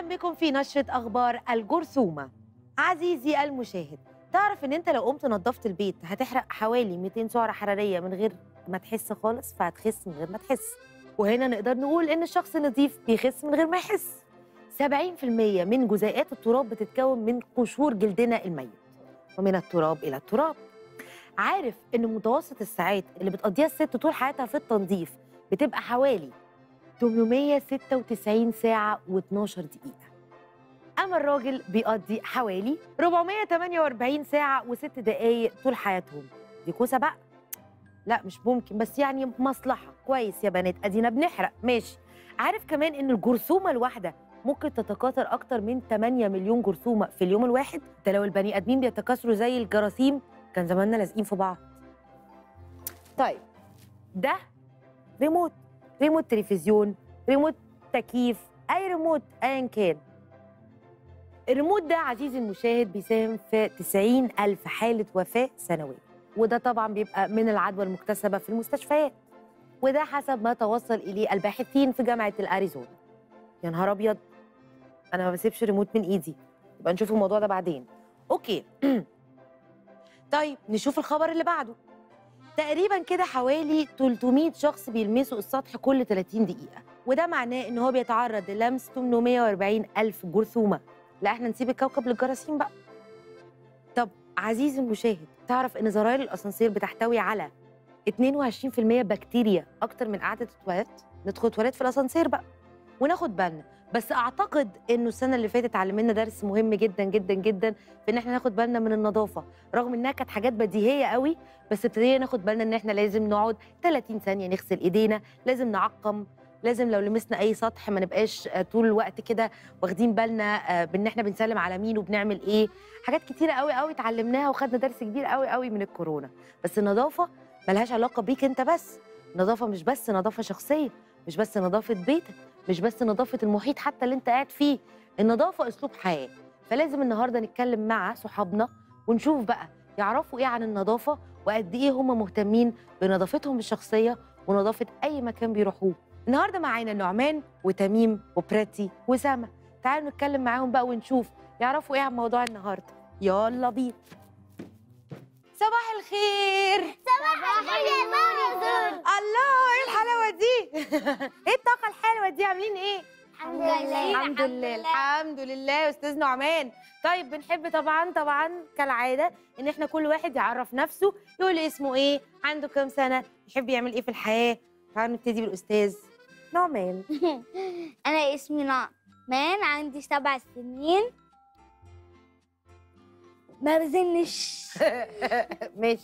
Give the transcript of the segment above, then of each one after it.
بكم في نشرة أخبار الجرثومة عزيزي المشاهد تعرف إن أنت لو قمت نظفت البيت هتحرق حوالي 200 سعرة حرارية من غير ما تحس خالص فهتخس من غير ما تحس وهنا نقدر نقول إن الشخص النظيف بيخس من غير ما يحس 70% من جزيئات التراب بتتكون من قشور جلدنا الميت ومن التراب إلى التراب عارف إن متوسط الساعات اللي بتقضيها الست طول حياتها في التنظيف بتبقى حوالي 896 ساعة و12 دقيقة أما الراجل بيقضي حوالي 448 ساعة و6 دقايق طول حياتهم دي كوسة بقى لا مش ممكن بس يعني مصلحة كويس يا بنات أدينا بنحرق ماشي عارف كمان إن الجرثومة الواحدة ممكن تتكاثر أكتر من 8 مليون جرثومة في اليوم الواحد ده لو البني آدمين بيتكاثروا زي الجراثيم كان زماننا لازقين في بعض طيب ده ريموت ريموت تلفزيون ريموت تكييف اي ريموت ايا كان الريموت ده عزيزي المشاهد بيساهم في 90 ألف حالة وفاة سنويا وده طبعا بيبقى من العدوى المكتسبة في المستشفيات وده حسب ما توصل إليه الباحثين في جامعة الأريزونا يا نهار أبيض أنا ما بسيبش ريموت من إيدي يبقى نشوف الموضوع ده بعدين أوكي طيب نشوف الخبر اللي بعده تقريبا كده حوالي 300 شخص بيلمسوا السطح كل 30 دقيقة وده معناه ان هو بيتعرض للمس 840 ألف جرثومة لا احنا نسيب الكوكب للجراثيم بقى طب عزيزي المشاهد تعرف ان زراير الاسانسير بتحتوي على 22% بكتيريا اكتر من قعدة التواليت ندخل تواليت في الاسانسير بقى وناخد بالنا بس اعتقد انه السنه اللي فاتت علمنا درس مهم جدا جدا جدا في ان احنا ناخد بالنا من النظافه رغم انها كانت حاجات بديهيه قوي بس ابتدينا ناخد بالنا ان احنا لازم نقعد 30 ثانيه نغسل ايدينا لازم نعقم لازم لو لمسنا اي سطح ما نبقاش آه، طول الوقت كده واخدين بالنا آه، بان احنا بنسلم على مين وبنعمل ايه حاجات كتيره قوي قوي اتعلمناها وخدنا درس كبير قوي قوي من الكورونا بس النظافه ملهاش علاقه بيك انت بس النظافه مش بس نظافه شخصيه مش بس نظافه بيتك مش بس نظافه المحيط حتى اللي انت قاعد فيه النظافه اسلوب حياه فلازم النهارده نتكلم مع صحابنا ونشوف بقى يعرفوا ايه عن النظافه وقد ايه هم مهتمين بنظافتهم الشخصيه ونظافه اي مكان بيروحوه النهارده معانا نعمان وتميم وبراتي وسما تعالوا نتكلم معاهم بقى ونشوف يعرفوا ايه عن موضوع النهارده يلا بينا صباح الخير الله ايه الحلاوه دي ايه الطاقه الحلوه دي عاملين ايه الحمد لله الحمد لله الحمد لله يا استاذ نعمان طيب بنحب طبعا طبعا كالعاده ان احنا كل واحد يعرف نفسه يقول اسمه ايه عنده كام سنه يحب يعمل ايه في الحياه تعالوا نبتدي بالاستاذ نعمان انا اسمي نعمان عندي سبع سنين ما بزنش ماشي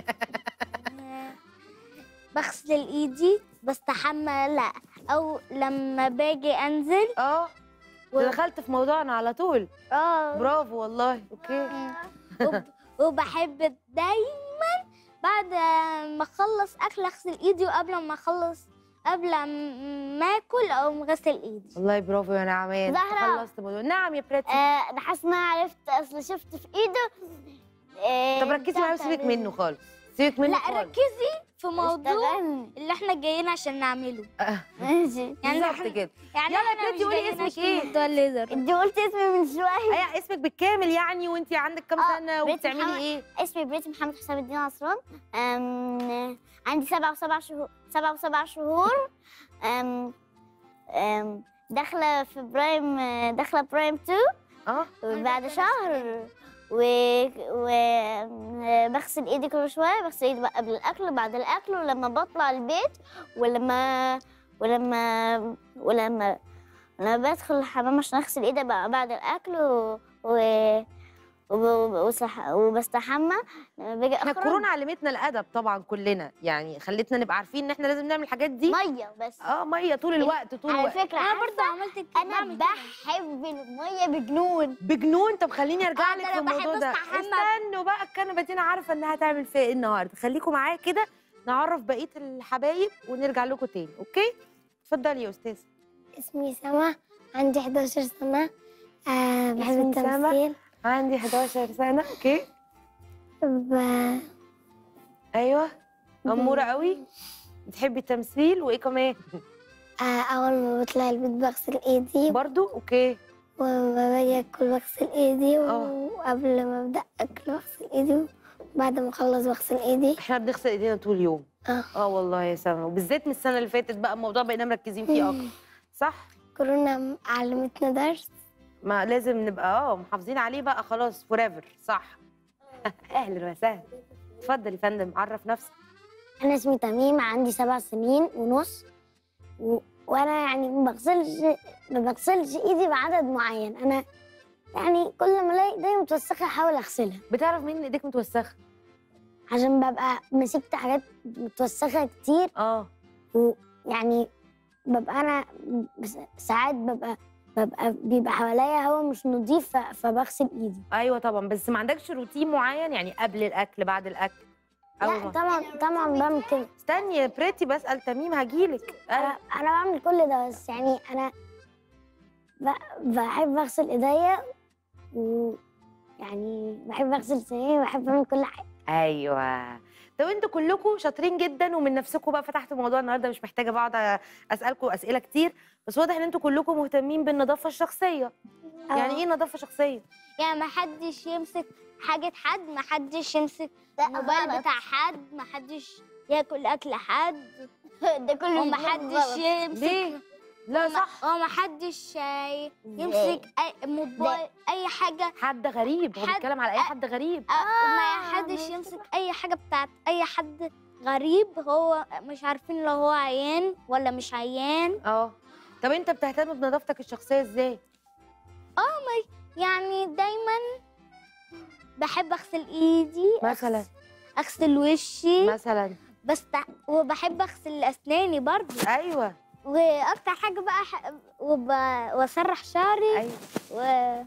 بغسل ايدي بستحمى لا او لما باجي انزل اه و- دخلت في موضوعنا على طول اه برافو والله اوكي وب- وبحب دايما بعد ما اخلص اكل اغسل ايدي وقبل ما اخلص قبل ما اكل او مغسل ايدي والله برافو يا نعمان زهرة. خلصت موضوع نعم يا براتي آه، انا حاسه ان انا عرفت اصل شفت في ايده آه، طب ركزي معايا بتاع وسيبك تعمل- منه خالص سيبك منه لا خالص ركزي في موضوع اشتغلني اللي احنا جايين عشان نعمله آه، ماشي يعني بالظبط إحنا- كده يعني يلا يا إحنا بنتي مش قولي جايين اسمك عشان إيه؟ موضوع الليزر انت قلت اسمي من شويه ايه اسمك بالكامل يعني وانت عندك كام آه، سنه بريت وبتعملي محمد. ايه اسمي بريتي محمد حسام الدين عصران أم... عندي سبعة وسبع شهور سبعة وسبع شهور أم... أم... داخلة في برايم داخلة برايم 2 اه بعد شهر و... و... بغسل ايدي كل شوية بغسل ايدي بقى قبل الاكل وبعد الاكل ولما بطلع البيت ولما ولما ولما لما بدخل الحمام عشان اغسل ايدي بقى بعد الاكل و... و... وب- وصح... وبستحمى لما باجي احنا اخرج الكورونا علمتنا الادب طبعا كلنا يعني خلتنا نبقى عارفين ان احنا لازم نعمل الحاجات دي ميه بس اه ميه طول الوقت طول على الوقت فكره انا عارفة برضه عملت كده انا بعمل كده. بحب الميه بجنون بجنون طب خليني ارجع آه، لك ده في أنا الموضوع بحب ده أستحمى. استنوا بقى الكنبه دي انا عارفه انها هتعمل فيها ايه النهارده خليكم معايا كده نعرف بقيه الحبايب ونرجع لكم تاني اوكي اتفضلي يا استاذ اسمي سما عندي 11 سنة آه بحب اسمك سما؟ التمثيل عندي 11 سنه اوكي ب... ايوه اموره قوي بتحبي التمثيل وايه كمان آه أول ما بطلع البيت بغسل إيدي برضو اوكي ولما باجي اكل بغسل ايدي آه. وقبل ما ابدا اكل بغسل ايدي وبعد ما اخلص بغسل ايدي احنا بنغسل ايدينا طول اليوم اه اه والله يا سما وبالذات من السنه اللي فاتت بقى الموضوع بقينا مركزين فيه اكتر صح كورونا علمتنا درس ما لازم نبقى اه محافظين عليه بقى خلاص فور صح اهلا وسهلا اتفضل يا فندم عرف نفسك انا اسمي تميم عندي سبع سنين ونص و... وانا يعني ما بغسلش ما بغسلش ايدي بعدد معين انا يعني كل ما الاقي ايدي متوسخه احاول اغسلها بتعرف مين ايديك متوسخه عشان ببقى مسكت حاجات متوسخه كتير اه ويعني ببقى انا بس- ساعات ببقى ببقى بيبقى حواليا هوا مش نظيف ف- فبغسل ايدي ايوه طبعا بس ما عندكش روتين معين يعني قبل الاكل بعد الاكل أول لا ما- طبعا طبعا بعمل كده استني يا بريتي بسال تميم هجيلك انا أنا انا بعمل كل ده بس يعني انا ب- بحب اغسل ايديا ويعني بحب اغسل سناني وبحب اعمل كل حاجه ايوه طب انتوا كلكم شاطرين جدا ومن نفسكم بقى فتحتوا موضوع النهارده مش محتاجه بقعد اسالكم اسئله كتير بس واضح ان انتوا كلكم مهتمين بالنظافه الشخصيه يعني ايه نظافه شخصيه يعني ما حدش يمسك حاجة حد ما حدش يمسك الموبايل بتاع حد ما حدش ياكل أكل حد ده كله وما حدش يمسك ليه لا صح وما حدش آه، يمسك أي موبايل أي حاجة حد غريب هو حد- بيتكلم على اي حد غريب آه، ما حدش يمسك أي حاجة بتاعت أي حد غريب هو مش عارفين لو هو عيان ولا مش عيان اه طب انت بتهتم بنظافتك الشخصيه ازاي يعني دايما بحب أغسل إيدي مثلا أغسل وشي مثلا بس وبحب أغسل أسناني برضه ايوه واكتر حاجه بقى ح... وب... واسرح شعري ايوه و...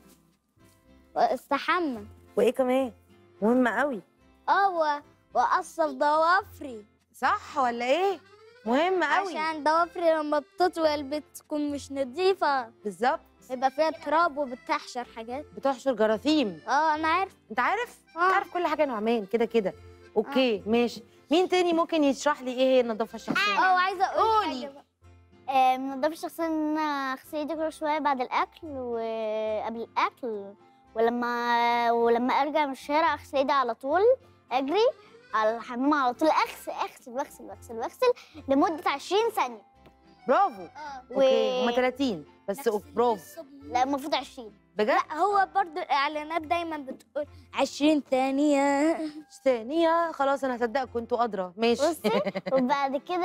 واستحمى وايه كمان مهمه قوي اه و... واقصف ضوافري صح ولا ايه مهمه قوي عشان ضوافري لما بتطول بتكون مش نظيفه بالظبط يبقى فيها تراب وبتحشر حاجات بتحشر جراثيم اه انا عارف انت عارف اه عارف كل حاجه نعمان كده كده اوكي ماشي مين تاني ممكن يشرح لي ايه هي النظافه الشخصيه اه وعايزه اقول قولي. حاجه بقى آه، من النظافة الشخصية إن أنا أغسل إيدي كل شوية بعد الأكل وقبل الأكل ولما ولما أرجع من الشارع أغسل إيدي على طول أجري على الحمام على طول أغسل أغسل وأغسل وأغسل وأغسل لمدة 20 ثانية برافو و... اوكي هما 30 بس أوك، برافو لا المفروض 20 بجد لا هو برضو الاعلانات دايما بتقول 20 ثانيه ثانيه خلاص انا هصدقكم انتوا ادرى ماشي بصي وبعد كده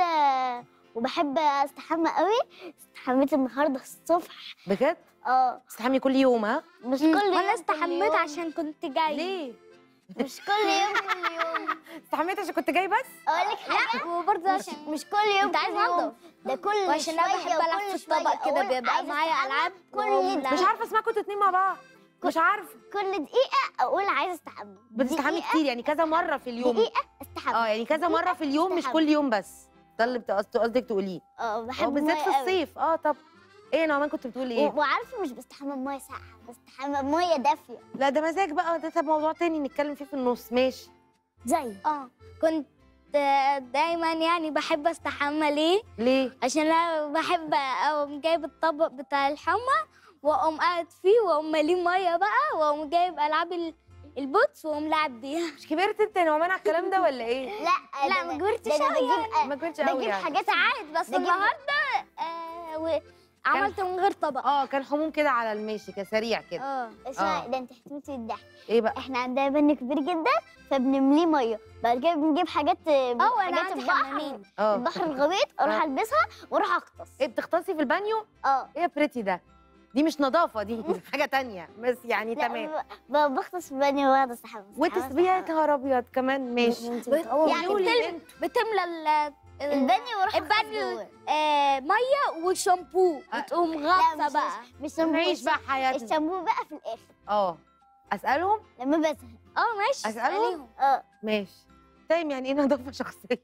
وبحب استحمى قوي استحميت النهارده الصبح بجد اه تستحمي كل يوم ها مش كل يوم وانا كل استحميت يوم. عشان كنت جاي ليه مش كل يوم كل يوم استحميت عشان كنت جاي بس اقول لك حاجه وبرضه عشان مش كل يوم انت عايز كل يوم. انضف ده كل وعشان انا شوية بحب العب وكل في الطبق شوية. كده أقول بيبقى عايزة معايا أستحمى العاب كل وأقوم دقيقة. مش عارفه اسمعكم انتوا اتنين مع بعض مش عارفه كل دقيقه اقول عايزه استحمى بتستحمي دقيقة كتير يعني كذا مره في اليوم دقيقه استحمى اه يعني كذا مره في اليوم مش استحمى. كل يوم بس ده اللي بت- قصدك تقوليه اه اه بحب بالذات المية في قوي. الصيف اه طب ايه يا نعمان كنت بتقولي ايه و- وعارفه مش بستحمى بميه ساقعه بستحمى بميه دافيه لا ده مزاج بقى ده طب موضوع تاني نتكلم فيه في النص ماشي زي اه كنت آه، دايما يعني بحب استحمى ليه ليه عشان انا بحب اقوم جايب الطبق بتاع الحمى واقوم قاعد فيه واقوم ماليه ميه بقى واقوم جايب العاب ال- البوتس واقوم لعب بيها مش كبرت انت يا نعمان على الكلام ده ولا ايه لا لا، ده- ما ده- كبرتش ده أنا أوي بجيب ما كنتش قوي بجيب يعني حاجات ساعات بس بجيب- النهارده آه وعملت من غير طبق اه كان حموم كده على الماشي كان سريع كده اه اسمع آه. ده انت هتموتي من الضحك ايه بقى احنا عندنا بن كبير جدا فبنمليه ميه بعد كده بنجيب حاجات اه وانا حاجات عندي البحر حمامين اه البحر الغويط اروح آه. البسها واروح اغطس ايه بتغطسي في البانيو اه ايه يا بريتي ده دي مش نظافه دي حاجه تانية بس يعني لا، تمام ب- ب- بغطس في بانيو واقعد استحمى وتسبيها يا نهار ابيض كمان ماشي يعني قولوا لي بتل- بتملى ال- البانيو واروح أغطس البانيو جوه. آه ميه وشامبو آه. وتقوم لا، غطسه مش- بقى مش شامبو نعيش بقى حياتنا الشامبو بقى في الاخر اه اسالهم لما بزهق اه ماشي أسألهم؟ اسأليهم. اه ماشي تايم يعني ايه نظافه شخصيه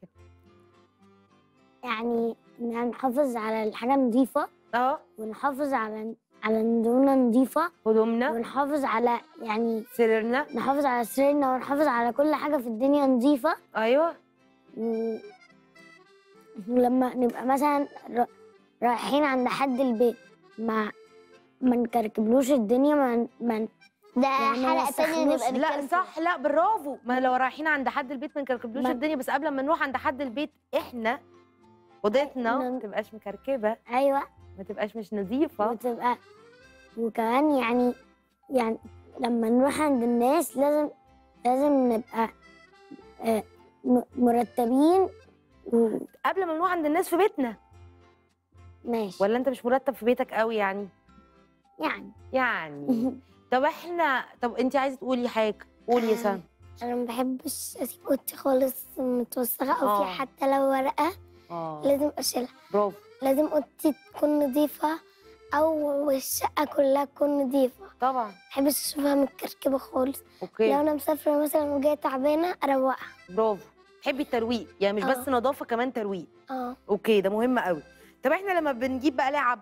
يعني إن نحافظ على الحاجه نظيفه اه ونحافظ على على هدومنا نظيفه هدومنا ونحافظ على يعني سريرنا نحافظ على سريرنا ونحافظ على كل حاجه في الدنيا نظيفه ايوه و... ولما نبقى مثلا ر- رايحين عند حد البيت ما ما نكركبلوش الدنيا ما ما ده يعني ما حلقه تانية وسخنوش. نبقى لا نتكلم فيها. صح لا برافو ما لو رايحين عند حد البيت ما نكركبلوش ما- الدنيا بس قبل ما نروح عند حد البيت احنا اوضتنا ما- ما تبقاش مكركبه ايوه ما تبقاش مش نظيفه وتبقى وكمان يعني يعني لما نروح عند الناس لازم لازم نبقى آه، م- مرتبين قبل ما نروح عند الناس في بيتنا وماشي ولا انت مش مرتب في بيتك قوي يعني يعني يعني طب احنا طب انت عايزه تقولي حاجه قولي يا آه. سام انا ما بحبش اسيب اوضتي خالص متوسخه او آه. فيها حتى لو ورقه اه لازم اشيلها برافو لازم اوضتي تكون نظيفه او الشقه كلها تكون نظيفه طبعا ما بحبش اشوفها متكركبه خالص لو اوكي انا مسافره مثلا وجايه تعبانه اروقها برافو تحبي الترويق يعني مش آه. بس نظافه كمان ترويق اه اوكي ده مهم قوي طب احنا لما بنجيب بقى لعب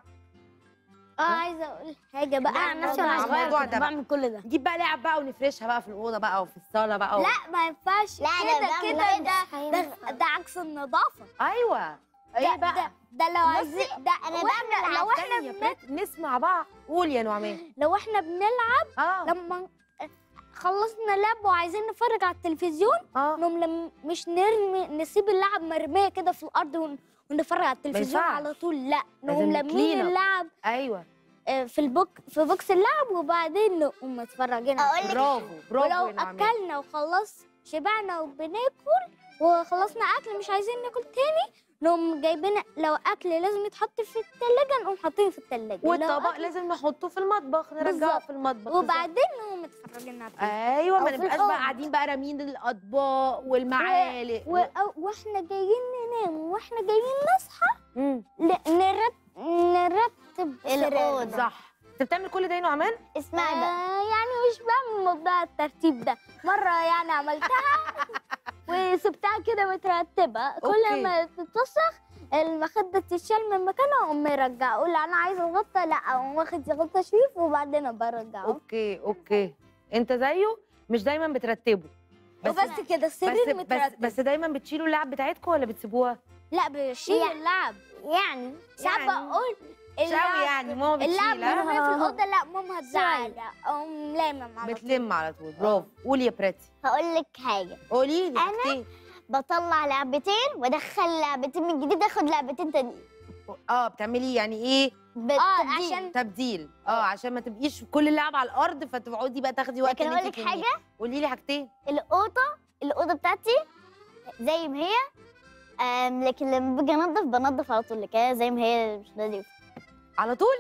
اه عايزه اقول حاجه بقى لا، عن الموضوع- نفسي وانا الموضوع صغيره ده كنت بقى. بعمل كل ده نجيب بقى لعب بقى ونفرشها بقى في الاوضه بقى وفي الصاله بقى و... لا ما ينفعش لا، لا، كده بعمل كده كده. ده ده, ده عكس النظافه ايوه ايه ده, بقى ده, ده لو عايزين ده أنا واحنا بعمل لو احنا استني يا بريت، نسمع بعض قول يا نعمان لو احنا بنلعب اه لما خلصنا لعب وعايزين نتفرج على التلفزيون اه نقوم لم مش نرمي نسيب اللعب مرميه كده في الارض ون- ونتفرج على التلفزيون ينفعش. على طول لا نقوم لازم لمين clean up. اللعب ايوه آه، في البوك في بوكس اللعب وبعدين نقوم متفرجين على أقول لك برافو برافو ولو يا نعمان اكلنا وخلص شبعنا وبناكل وخلصنا اكل مش عايزين ناكل تاني نقوم جايبين لو اكل لازم يتحط في التلاجة نقوم حاطينه في التلاجة لو والطبق أكل- لازم نحطه في المطبخ نرجعه بالظبط. في المطبخ وبعدين نقوم متفرجين على التلفزيون ايوه ما أو في نبقاش الأوضة. بقى قاعدين بقى رامين الاطباق والمعالق و... أو- واحنا جايين ننام واحنا جايين نصحى مم. ل- نرت... نرتب الأوضة. سريرنا. صح انت بتعمل كل ده يا نعمان اسمعي بقى آه يعني مش بعمل موضوع الترتيب ده مرة يعني عملتها وسبتها كده مترتبة أوكي. كل ما تتوسخ المخدة تتشال من مكانها أقوم مرجعة أقول أنا عايزة الغطا لا أقوم واخد غطا شريف وبعدين برجعه اوكي اوكي انت زيه مش دايما بترتبه بس وبس كده بس السرير بس, مترتب بس دايما بتشيلوا اللعب بتاعتكم ولا بتسيبوها لا بشيل يعني- اللعب يعني ساعات يعني بقول مش قوي يعني ماما اللعب بتشيل ها؟ مرمية في الأوضة لا ماما هتزعل أقوم لامم على طول. بتلم على طول برافو قولي يا براتي هقول لك حاجه قولي لي أنا؟ حاجتين. بطلع لعبتين وادخل لعبتين من جديد اخد لعبتين تانيين اه بتعملي يعني ايه اه بالتبديل. عشان تبديل اه عشان ما تبقيش كل اللعب على الارض فتقعدي بقى تاخدي وقت لكن إن اقول انت لك تلمي. حاجه قولي لي حاجتين الاوضه الاوضه بتاعتي زي ما هي آم لكن لما باجي انضف بنضف على طول لكن هي زي ما هي مش نضيف على طول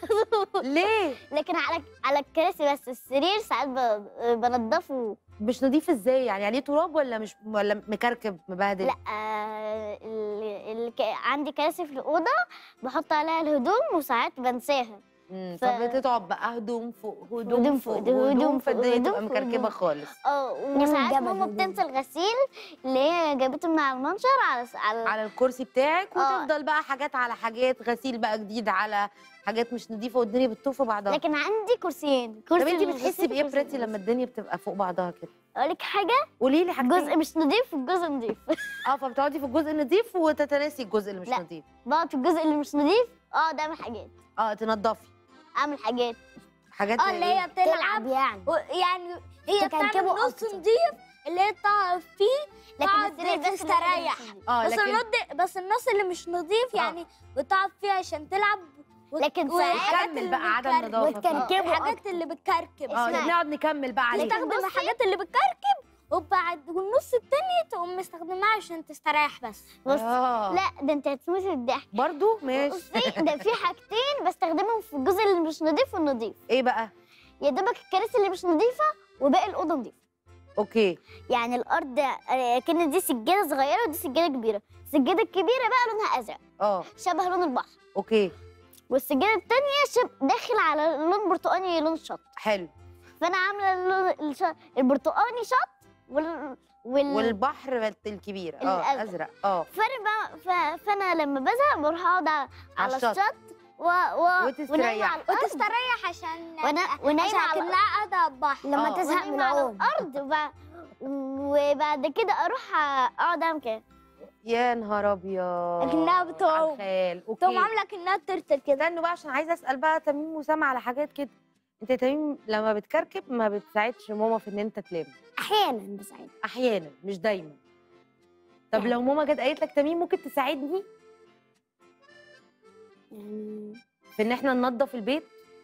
ليه لكن على على الكراسي بس السرير ساعات ب- بنضفه مش نضيف ازاي يعني عليه تراب ولا مش ولا مكركب مبهدل لا آه ال... ال... عندي كراسي في الاوضه بحط عليها الهدوم وساعات بنساها مم، ف- فبتقعد بقى هدوم فوق هدوم هدوم فوق فوق هدوم هدوم فوق فالدنيا هدوم تبقى فوق مكركبه هدوم. خالص اه نعمل وساعات جبل ماما هدوم. بتنسى الغسيل اللي هي جابته من على المنشر على على على الكرسي بتاعك آه. وتفضل بقى حاجات على حاجات غسيل بقى جديد على حاجات مش نظيفه والدنيا بتطوف في بعضها لكن عندي كرسيين طب كرسي انت بتحسي للغسيل بايه وكرسي براتي لما للغسيل. الدنيا بتبقى فوق بعضها كده اقول لك حاجه قولي لي حاجتين جزء مش نظيف والجزء نظيف اه فبتقعدي في الجزء النظيف وتتناسي الجزء اللي مش لا. نظيف بقعد في الجزء اللي مش نظيف اقعد اعمل حاجات اه تنضفي اعمل حاجات حاجات اه زي اللي إيه؟ هي بتلعب تلعب يعني و- يعني هي تكركبه بتعمل نص أكتر. نضيف اللي هي تقعد فيه لكن تقعد السرير بس اللي تستريح. مش نظيف. اه بس لكن الرد بس النص اللي مش نضيف آه. يعني بتقعد فيه عشان تلعب و- لكن والحاجات ساعات نكمل اللي بقى عدم بتكركب. نظافه فيه. وتكركبه الحاجات اللي بتكركب اه اسمعي. بنقعد نكمل بقى عليه تستخدم الحاجات اللي بتكركب وبعد والنص التاني تقوم مستخدمها عشان تستريح بس بص اه لا ده انت هتموتي الضحك برضو ماشي بصي ده في حاجتين بستخدمهم في الجزء اللي مش نظيف والنظيف ايه بقى يا دوبك الكراسي اللي مش نظيفه وباقي الاوضه نظيفه اوكي يعني الارض آه، كان دي سجاده صغيره ودي سجاده كبيره السجاده الكبيره بقى لونها ازرق اه شبه لون البحر اوكي والسجاده التانية شب داخل على لون برتقاني لون الشط حلو فانا عامله اللون الش- البرتقاني شط وال... وال... والبحر الكبير اه الأزرق. ازرق اه فانا بقى ف... فانا لما بزهق بروح اقعد على على الشط, الشط. و... و... وتستريح. ونايمه على الارض وتستريح عشان وأنا- ونايمة عشان على كأنها قاعدة على البحر لما آه. تزهق من ونايمة على العوم الارض وب... وبعد كده اروح اقعد اعمل كده يا نهار ابيض لكنها بتعوم. على الخيال تقوم اوكي عامله كانها ترتل كده استنوا بقى عشان عايزه اسال بقى تميم وسام على حاجات كده انت يا تميم لما بتكركب ما بتساعدش ماما في ان انت تلم احيانا بساعد احيانا مش دايما طب يعني. لو ماما جت قالت لك تميم ممكن تساعدني يعني في ان احنا ننظف البيت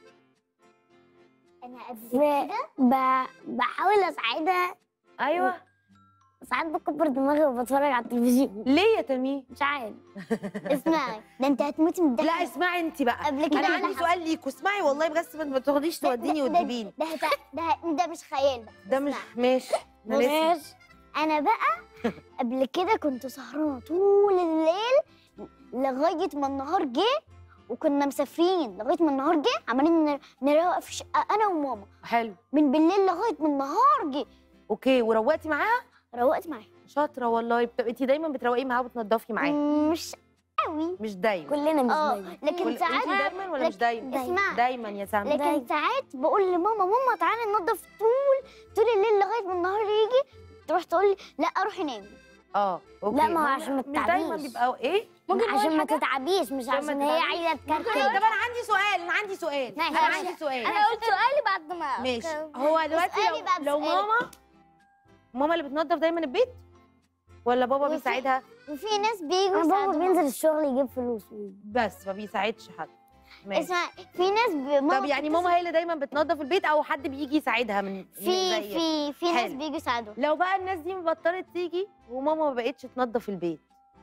انا قبل ف- ب- بحاول اساعدها ايوه ساعات بكبر دماغي وبتفرج على التلفزيون ليه يا تميم مش عارف اسمعي ده انت هتموتي من الضحك لا اسمعي انت بقى قبل كده انا اللي عندي حصل. سؤال ليكوا اسمعي والله بس ما تاخديش ده- توديني ده- وتجيبيني ده هت- ده ه- ده مش خيال بقى ده مش اسمعي. ماشي أنا لسه- ماشي انا بقى قبل كده كنت سهرانه طول الليل لغايه ما النهار جه وكنا مسافرين لغايه ما النهار جه عمالين نر- نروق في الشقه انا وماما حلو من بالليل لغايه ما النهار جه اوكي وروقتي معاها روقت معاها شاطره والله بت... انت دايما بتروقي معاها وبتنضفي معاها مش قوي مش دايما كلنا مش اه دايما لكن كل... ساعات انت دايما ولا مش لك- دايما اسمع دايما يا سامي لكن ساعات بقول لماما ماما تعالي ننضف طول طول الليل لغايه ما النهار يجي تروح تقول لي لا روحي نامي اه اوكي لا، ما هو ماما عشان ما مش دايما تتعبيش. بيبقى ايه ممكن نقول عشان ما حاجة؟ تتعبيش مش عشان ما عشان هي تتعبيش. عايزه اوكي تكركب طب انا عندي سؤال انا عندي سؤال ماشي. انا عندي سؤال انا قلت سؤالي بعد ما ماشي هو دلوقتي اسألي لو, بقى لو بسؤالك. ماما ماما اللي بتنظف دايما البيت ولا بابا وفي- بيساعدها وفي ناس بيجوا انا بابا يساعدوا بينزل الشغل يجيب فلوس بس ما بيساعدش حد ماشي اسمع في ناس ب... ماما طب يعني بتتصل- ماما هي اللي دايما بتنظف البيت او حد بيجي يساعدها من من في زيك؟ في في ناس حلو. بيجوا يساعدوا لو بقى الناس دي بطلت تيجي وماما ما بقتش تنظف البيت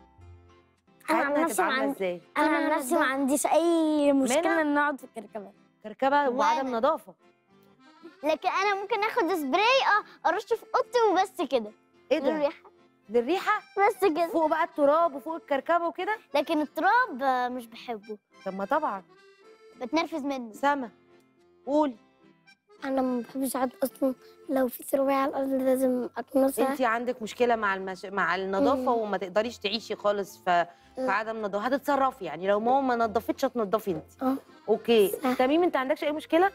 أنا عن حياتنا نفسي هتبقى ما عامله عندي- ازاي انا أنا عن نفسي ما نضفت. عنديش اي مشكله مانع؟ ان اقعد في الكركبه كركبه وعدم وأنا. نظافه لكن انا ممكن اخد سبراي اه ارش في اوضتي وبس كده ايه ده للريحه للريحه بس كده فوق بقى التراب وفوق الكركبه وكده لكن التراب آه، مش بحبه طب ما طبعا بتنرفز منه سما قولي انا ما بحبش اقعد اصلا لو في ثروه على الارض لازم اكنسها انت عندك مشكله مع المش... مع النظافه مم. وما تقدرش تعيشي خالص ف... في عدم نظافه هتتصرفي يعني لو ماما ما نظفتش هتنضفي انت اه اوكي صح. تميم انت عندكش اي مشكله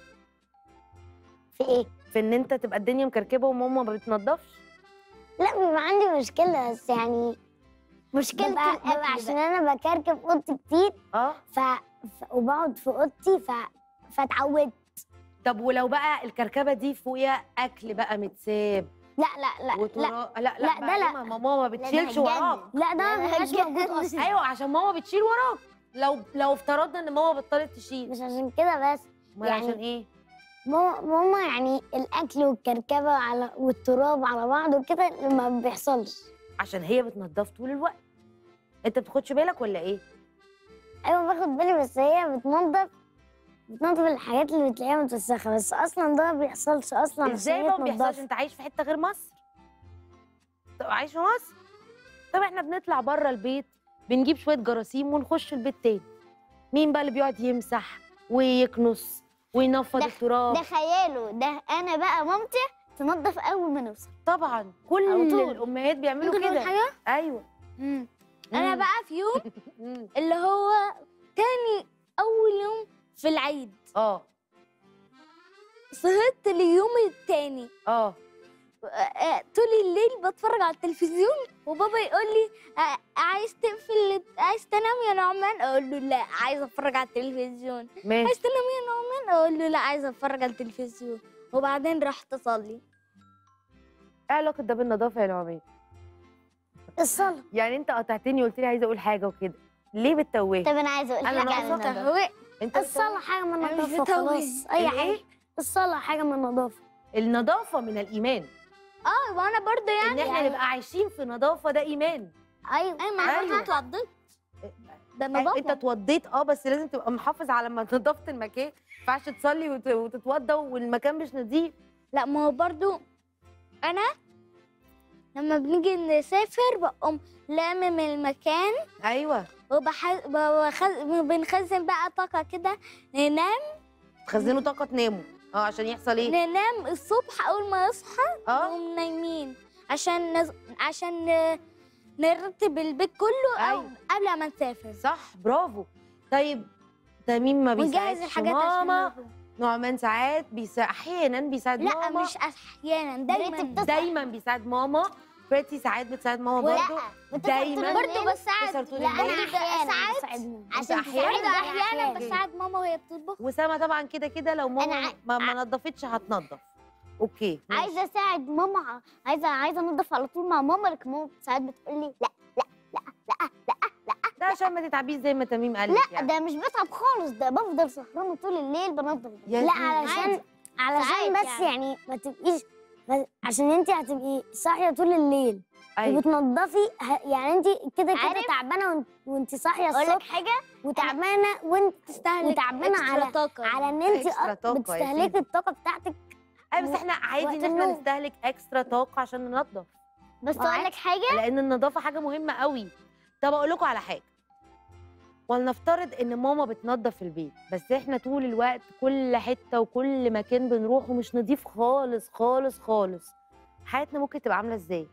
في ايه في ان انت تبقى الدنيا مكركبه وماما ما بتنضفش لا بيبقى عندي مشكله بس يعني مشكلة ببقى, الأكل ببقى عشان بقى. انا بكركب اوضتي كتير اه ف... ف... وبقعد في اوضتي ف... فاتعودت طب ولو بقى الكركبه دي فوقيها اكل بقى متساب لا لا لا لا وترا... لا لا, لا، ده بقى لا. ما ماما ما بتشيلش هتجنن. وراك لا ده لا، ما بيبقاش لا، موجود بجد. اصلا ايوه عشان ماما بتشيل وراك لو لو افترضنا ان ماما بطلت تشيل مش عشان كده بس ما يعني- عشان ايه ماما ماما يعني الاكل والكركبه على والتراب على بعض وكده ما بيحصلش عشان هي بتنضف طول الوقت انت بتاخدش بالك ولا ايه ايوه باخد بالي بس هي بتنظف بتنظف الحاجات اللي بتلاقيها متوسخه بس اصلا ده ما بيحصلش اصلا عشان ازاي هي بقى ما بيحصلش تنضفها. انت عايش في حته غير مصر طب عايش في مصر طب احنا بنطلع بره البيت بنجيب شويه جراثيم ونخش البيت تاني مين بقى اللي بيقعد يمسح ويكنس وينفض ده- التراب ده خياله ده انا بقى مامتي تنظف اول ما نوصل طبعا على كل طول. الامهات بيعملوا ممكن اقول كده حاجه ايوه انا مم. بقى في يوم مم. اللي هو تاني اول يوم في العيد اه صحيت اليوم التاني اه آه، طول الليل بتفرج على التلفزيون وبابا يقول لي آه، عايز تقفل عايز تنام يا نعمان اقول له لا عايز اتفرج على التلفزيون ماشي عايز تنام يا نعمان اقول له لا عايز اتفرج على التلفزيون وبعدين رحت اصلي ايه علاقه ده بالنظافه يا نعمان الصلاه يعني انت قطعتني وقلت لي عايزه اقول حاجه وكده ليه بتتوهي طب انا عايزه اقول أنا حاجه عن ناقصة النظافه هو انت الصلاه حاجه من أنا مش النظافه بتوه. خلاص اي الايه حاجه الصلاه حاجه من النظافه النظافه من الايمان اه وانا برضه ان يعني احنا نبقى عايشين في نظافه ده ايمان ايوه اي ما انا أيوة. برضه اتوضيت ده انت نظافه اتوضيت اه بس لازم تبقى محافظ على ما نظافه المكان ما ينفعش تصلي وت- وتتوضى والمكان مش نظيف لا ما هو برضو انا لما بنيجي نسافر بقوم لامم المكان ايوه وبح... بخز... بنخزن بقى طاقة كده ننام تخزنوا طاقه تناموا اه عشان يحصل ايه ننام الصبح أول ما يصحى اه نقوم نايمين عشان نز... عشان ن- نرتب البيت كله أو أيوة. قبل ما نسافر صح برافو طيب تميم ما ونجهز بيساعدش الحاجات عشان ماما نروح. نعمان ساعات بيساعد احيانا بيساعد لا ماما مش أحيانا دايما بتصحى. دايما بيساعد ماما بريتي ساعات بتساعد ماما برضه دايما برضه تسهر بساعد طول لا انا الليل احيانا ساعات بساعد ماما. عشان أحياناً؟ تساعد احيانا أوكي. بساعد ماما وهي بتطبخ وسما طبعا كده كده لو ماما أنا ع- ما, ما نضفتش هتنضف اوكي ماشي. عايزه اساعد ماما عايزه عايزه انضف على طول مع ماما لكن ماما ساعات بتقول لي لا لا لا لا لا لا ده عشان ما تتعبيش زي ما تميم قال لك لا يعني. ده مش بتعب خالص ده بفضل سهرانه طول الليل بنضف يا لا زينة. علشان علشان ساعات بس يعني. يعني ما تبقيش بس- عشان انت هتبقي صاحيه طول الليل أيوة. وبتنضفي ه- يعني انت كده كده عارف؟ تعبانه وانت, وانت صاحيه اقول لك الصبح حاجه وتعبانه وانت تستهلك وتعبانه إكسترا على طاقه على ان انت إكسترا طاقة يا بتستهلكي سيدي. الطاقه بتاعتك ايوه بس احنا عادي وقت ان احنا النوم. نستهلك اكسترا طاقه عشان ننضف بس معاك. اقول لك حاجه لان النظافه حاجه مهمه قوي طب اقول لكم على حاجه ولنفترض ان ماما بتنظف البيت بس احنا طول الوقت كل حته وكل مكان بنروحه مش نضيف خالص خالص خالص حياتنا ممكن تبقى عامله ازاي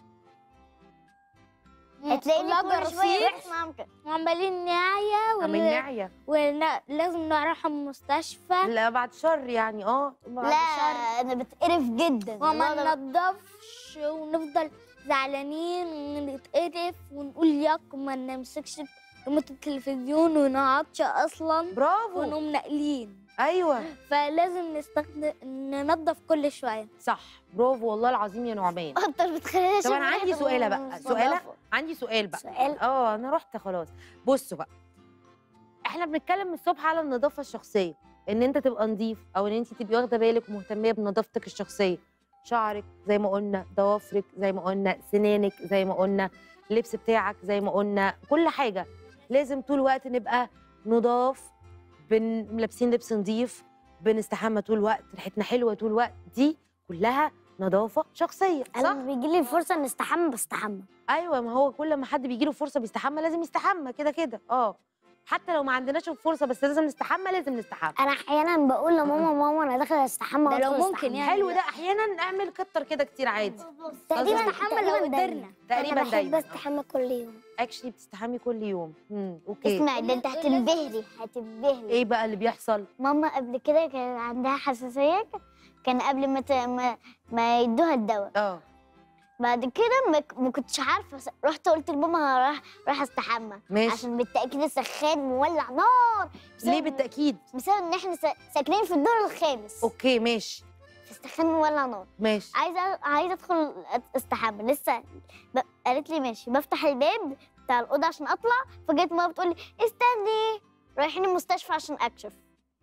هتلاقيني كلها كل شويه جراثيم. رحت مامتك وعمالين نعيا عمال نعيا ولازم نروح المستشفى لا بعد شر يعني اه لا انا بتقرف جدا وما والله ده- ننضفش ونفضل زعلانين ونتقرف ونقول ياك وما نمسكش ريموت التلفزيون ونقعدش اصلا برافو ونقوم ناقلين ايوه فلازم نستخدم ننضف كل شويه صح برافو والله العظيم يا نعمان انت مش بتخليني طب أنا عندي سؤالة بقى، سؤالة؟ عندي سؤال بقى سؤال اه انا رحت خلاص بصوا بقى احنا بنتكلم من الصبح على النظافه الشخصيه ان انت تبقى نظيف او ان انت تبقي واخده بالك ومهتميه بنظافتك الشخصيه شعرك زي ما قلنا ضوافرك زي ما قلنا سنانك زي ما قلنا اللبس بتاعك زي ما قلنا كل حاجه لازم طول الوقت نبقى نضاف بن لابسين لبس نظيف بنستحمى طول الوقت ريحتنا حلوه طول الوقت دي كلها نظافه شخصيه انا صح لما بيجي لي الفرصه ان استحمى بستحمى ايوه ما هو كل ما حد بيجي له فرصه بيستحمى لازم يستحمى كده كده اه حتى لو ما عندناش الفرصه بس لازم نستحمى لازم نستحمى انا احيانا بقول لماما ماما انا داخله استحمى ده لو وأدخل ممكن أستحمى. يعني. حلو ده احيانا نعمل كتر كده كتير عادي تقريبا نستحمى لو تقريباً قدرنا. دايماً. تقريبا انا بحب دايما استحمى كل يوم اكشلي بتستحمي كل يوم امم اوكي اسمع ده انت هتنبهري هتنبهري ايه بقى اللي بيحصل ماما قبل كده كان عندها حساسيه كان قبل ما ت... ما, ما يدوها الدواء اه بعد كده ما, ك- ما كنتش عارفه س- رحت قلت لماما راح راح استحمى ماشي عشان بالتاكيد السخان مولع نار بسبب- ليه بالتاكيد بسبب ان احنا سا- ساكنين في الدور الخامس اوكي ماشي فالسخان مولع نار ماشي عايزه عايزه ادخل أت- استحمى لسه ب... قالت لي ماشي بفتح الباب بتاع الاوضه عشان اطلع فجأة ماما بتقول لي استني رايحين المستشفى عشان اكشف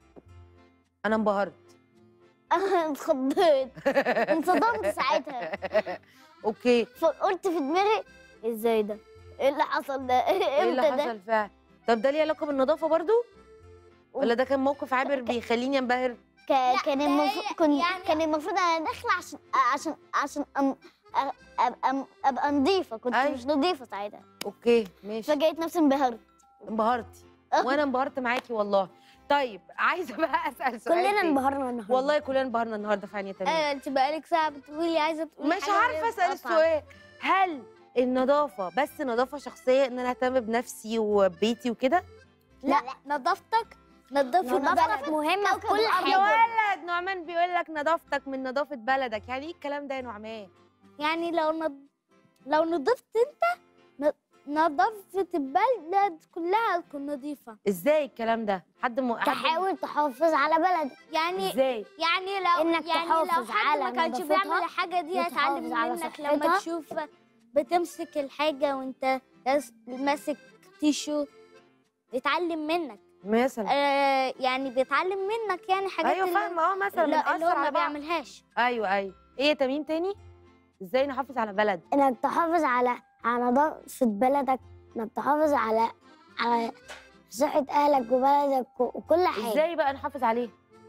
انا انبهرت انا اتخضيت انصدمت ساعتها اوكي فقلت في دماغي ازاي ده؟ ايه اللي حصل ده؟ ايه اللي امتى ده؟ حصل فعلا طب ده ليه علاقه بالنظافه برضو ولا ده كان موقف عابر بيخليني انبهر ك- كان ده المفروض هي- كن... يعني- كان المفروض انا داخله عشان عشان عشان أم... أ- ابقى ابقى نظيفه كنت أيوة. مش نظيفه ساعتها اوكي ماشي فجأة نفسي انبهرت انبهرتي وانا انبهرت معاكي والله طيب عايزه بقى اسال سؤال كلنا تاني. انبهرنا النهارده والله كلنا انبهرنا النهارده فعلا يا تمام آه، انت بقالك ساعه بتقولي عايزه تقولي مش حاجة عارفه وهي اسال بتقطع. السؤال هل النظافه بس نظافه شخصيه ان انا اهتم بنفسي وبيتي وكده لا نظافتك نظافه نظافتك مهمه في كوكب كل الأرض. يا حاجه ولد نعمان بيقول لك نظافتك من نظافه بلدك يعني ايه الكلام ده يا نعمان يعني لو نض... لو نضفت انت ن- نظافه البلد كلها تكون نظيفه ازاي الكلام ده حد م... حد تحاول تحافظ على بلدك يعني ازاي يعني لو إنك يعني لو تحافظ حد على ما كانش نظافتها بيعمل الحاجه دي وتحافظ هيتعلم على منك لما صحتها. تشوف بتمسك الحاجه وانت لس- ماسك تيشو يتعلم منك مثلا آه يعني بيتعلم منك يعني حاجات ايوه اللي- فاهمه اه مثلا لا اللي بنأثر هو ما على بعض. بيعملهاش ايوه ايوه ايه يا تميم تاني ازاي نحافظ على بلد انك تحافظ على على نظافه بلدك انك تحافظ على على صحه اهلك وبلدك وكل حاجه ازاي بقى نحافظ عليه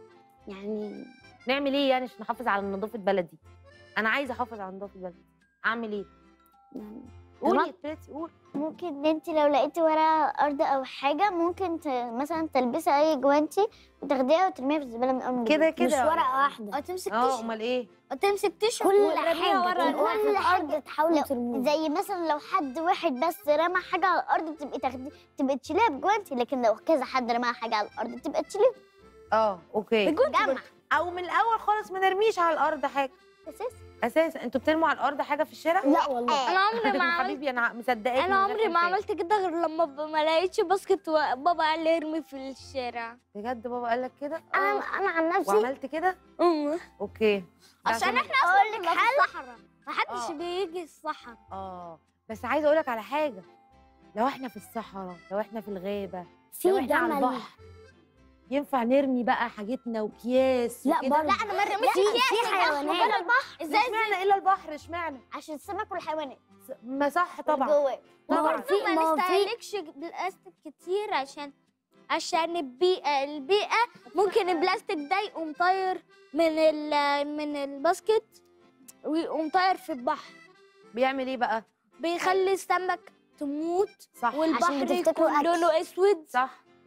يعني نعمل ايه يعني عشان نحافظ على نظافه بلدي انا عايزه احافظ على نظافه بلدي اعمل ايه يعني قولي يا بريتي قول ممكن ان انت لو لقيتي ورا ارض او حاجه ممكن ت... مثلا تلبسي اي جوانتي وتاخديها وترميها في الزباله من اول ما كده تجيبي. مش كده ورقه واحده او تمسك اه تيشو امال ايه او تمسك تيشو كل وترميها حاجه ورا كل الأرض. الارض تحاول لو- ترميها زي مثلا لو حد واحد بس رمى حاجه على الارض بتبقي تاخدي تبقي تشيليها بجوانتي لكن لو كذا حد رمى حاجه على الارض بتبقى تشيليها اه اوكي جمع او من الاول خالص ما نرميش على الارض حاجه اساسي اساسا انتوا بترموا على الارض حاجه في الشارع لا والله انا عمري ما عملت حبيبي انا مصدقاك انا عمري ما عملت كده غير لما ب- ما لقيتش باسكت وبابا قال لي ارمي في الشارع بجد بابا قال لك كده انا انا عن نفسي وعملت كده أمم. اوكي ده عشان احنا اصلا أقول لك كنا في الصحراء ما حدش آه. بيجي الصحراء اه بس عايزه اقول لك على حاجه لو احنا في الصحراء لو احنا في الغابه لو في احنا على جمل البحر ينفع نرمي بقى حاجتنا وكياس لا وكده؟ برضه لا انا ما رميتش في- أكياس في البحر حيوانات. ولا البحر ازاي اشمعنى الا البحر اشمعنى عشان السمك والحيوانات س- ما صح طبعا جواه طبعا برضه ما ما هو في- نستهلكش بلاستيك كتير عشان عشان البيئة البيئة ممكن البلاستيك ده يقوم طاير من ال من الباسكت ويقوم طاير في البحر بيعمل ايه بقى بيخلي السمك تموت صح والبحر بتفتكروا يكون أكل. لونه اسود صح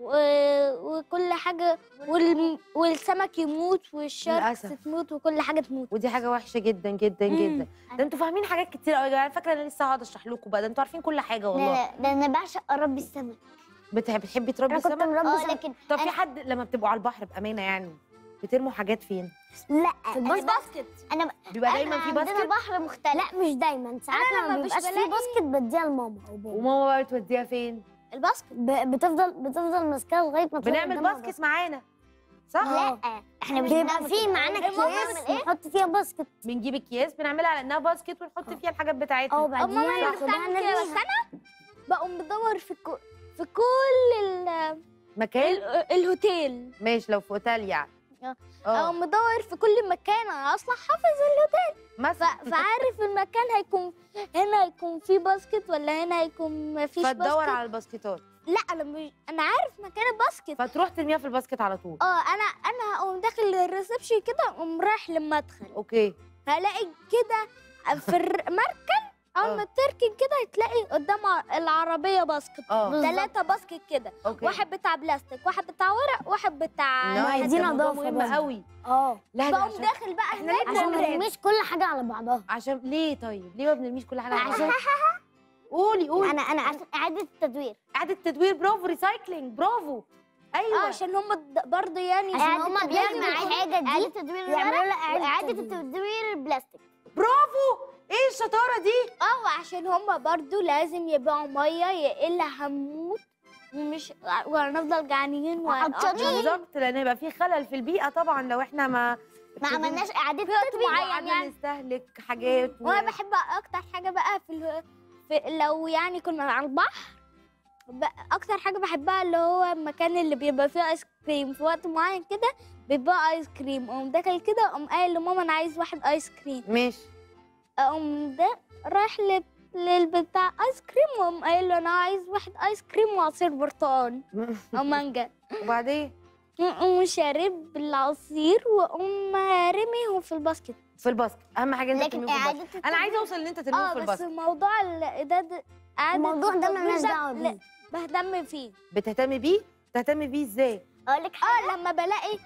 و- وكل حاجة والم- والسمك يموت والشرك للأسف. تموت وكل حاجة تموت ودي حاجه وحشه جدا جدا مم. جدا ده انتوا فاهمين حاجات كتير قوي يا جماعه فاكره انا لسه هقعد اشرح لكم بقى ده انتوا عارفين كل حاجه لا والله لا ده انا بعشق اربي السمك بتح- بتحبي تربي انا كنت سمك مربي اه سمك لكن طب في أنا- حد لما بتبقوا على البحر بامانه يعني بترموا حاجات فين لا في أنا الباسكت انا بيبقى دايما في عندنا باسكت بحر مختلف لا مش دايما ساعات أنا لما لما مش بيبقاش في بلاقي- باسكت بديها لماما او بابا وماما بقى بتوديها فين الباسكت ب- بتفضل بتفضل ماسكاها لغايه ما تلاقي بنعمل قدامها باسكت معانا صح آه. لا احنا مش بيبقى بنعمل في كده. معانا المهم نعمل اكياس ايه نحط فيها باسكت بنجيب اكياس بنعملها على انها باسكت ونحط آه. فيها الحاجات بتاعتنا او أو ماما بعديها اللي ناخدها بتعمل كده بس نرميها انا بقوم بدور في كو في كل ال- مكان ال- الهوتيل ماشي لو في اوتيل يعني آه. اه اقوم بدور في كل مكان انا اصلا حافظ الهوتيل مثلا ف- فعارف المكان هيكون هنا هيكون فيه باسكت ولا هنا هيكون ما فيش فتدور باسكت على الباسكتات لا انا مش انا عارف مكان الباسكت فتروح ترميها في الباسكت على طول اه انا انا هقوم داخل الريسبشن كده اقوم رايح للمدخل اوكي هلاقي كده في المركن اول آه. ما تركن كده هتلاقي قدام ع- العربيه باسكت اه ثلاثة باسكت كده اوكي واحد بتاع بلاستيك واحد بتاع ورق واحد بتاع نايس، عايزين ده موضوع نضافة مهم برضه. قوي اه لا ده بقوم عشان داخل بقى إحنا هناك ليه عشان ما بنعمل نرميش كل حاجه على بعضها عشان ليه طيب ليه ما بنرميش كل حاجه على عشان بعضها؟ قولي قولي انا انا عشان اعاده التدوير اعاده تدوير برافو ريسايكلينج برافو اه ايوه عشان هم برضه يعني عشان إعادة هما التدوير بيعملوا مع الحاجة دي اعاده تدوير يعملوا الورق لها إعادة واعاده تدوير. التدوير البلاستيك برافو ايه الشطاره دي اه عشان هم برضه لازم يبيعوا ميه يا الا هنموت ومش وهنفضل جعانين وعطشانين. بالظبط لان يبقى في خلل في البيئه طبعا لو احنا ما ما عملناش اعاده في وقت تدوير معين قعدنا يعني نستهلك حاجات و... وانا بحب اكتر حاجه بقى في, ال... في لو يعني كنا على البحر ب... اكتر حاجه بحبها اللي هو المكان اللي بيبقى فيه ايس كريم في وقت معين كده بيبقى ايس كريم اقوم داخل كده اقوم قايل لماما انا عايز واحد ايس كريم ماشي اقوم ده رايح لل... للبتاع ايس كريم واقوم قايل له انا عايز واحد ايس كريم وعصير برتقال او مانجا وبعدين اقوم شارب العصير واقوم رميهم في الباسكت في الباسكت اهم حاجه انت لكن ترميهم في الباسكت اعاده انا عايزه اوصل ان انت ترميهم اه في بس الباسكت موضوع ال- ده ده إعادة الموضوع ده التدوير مالناش ده دعوه لا، بيه بهتم فيه بتهتمي بيه تهتمي بيه ازاي اقول لك حاجه اه لما بلاقي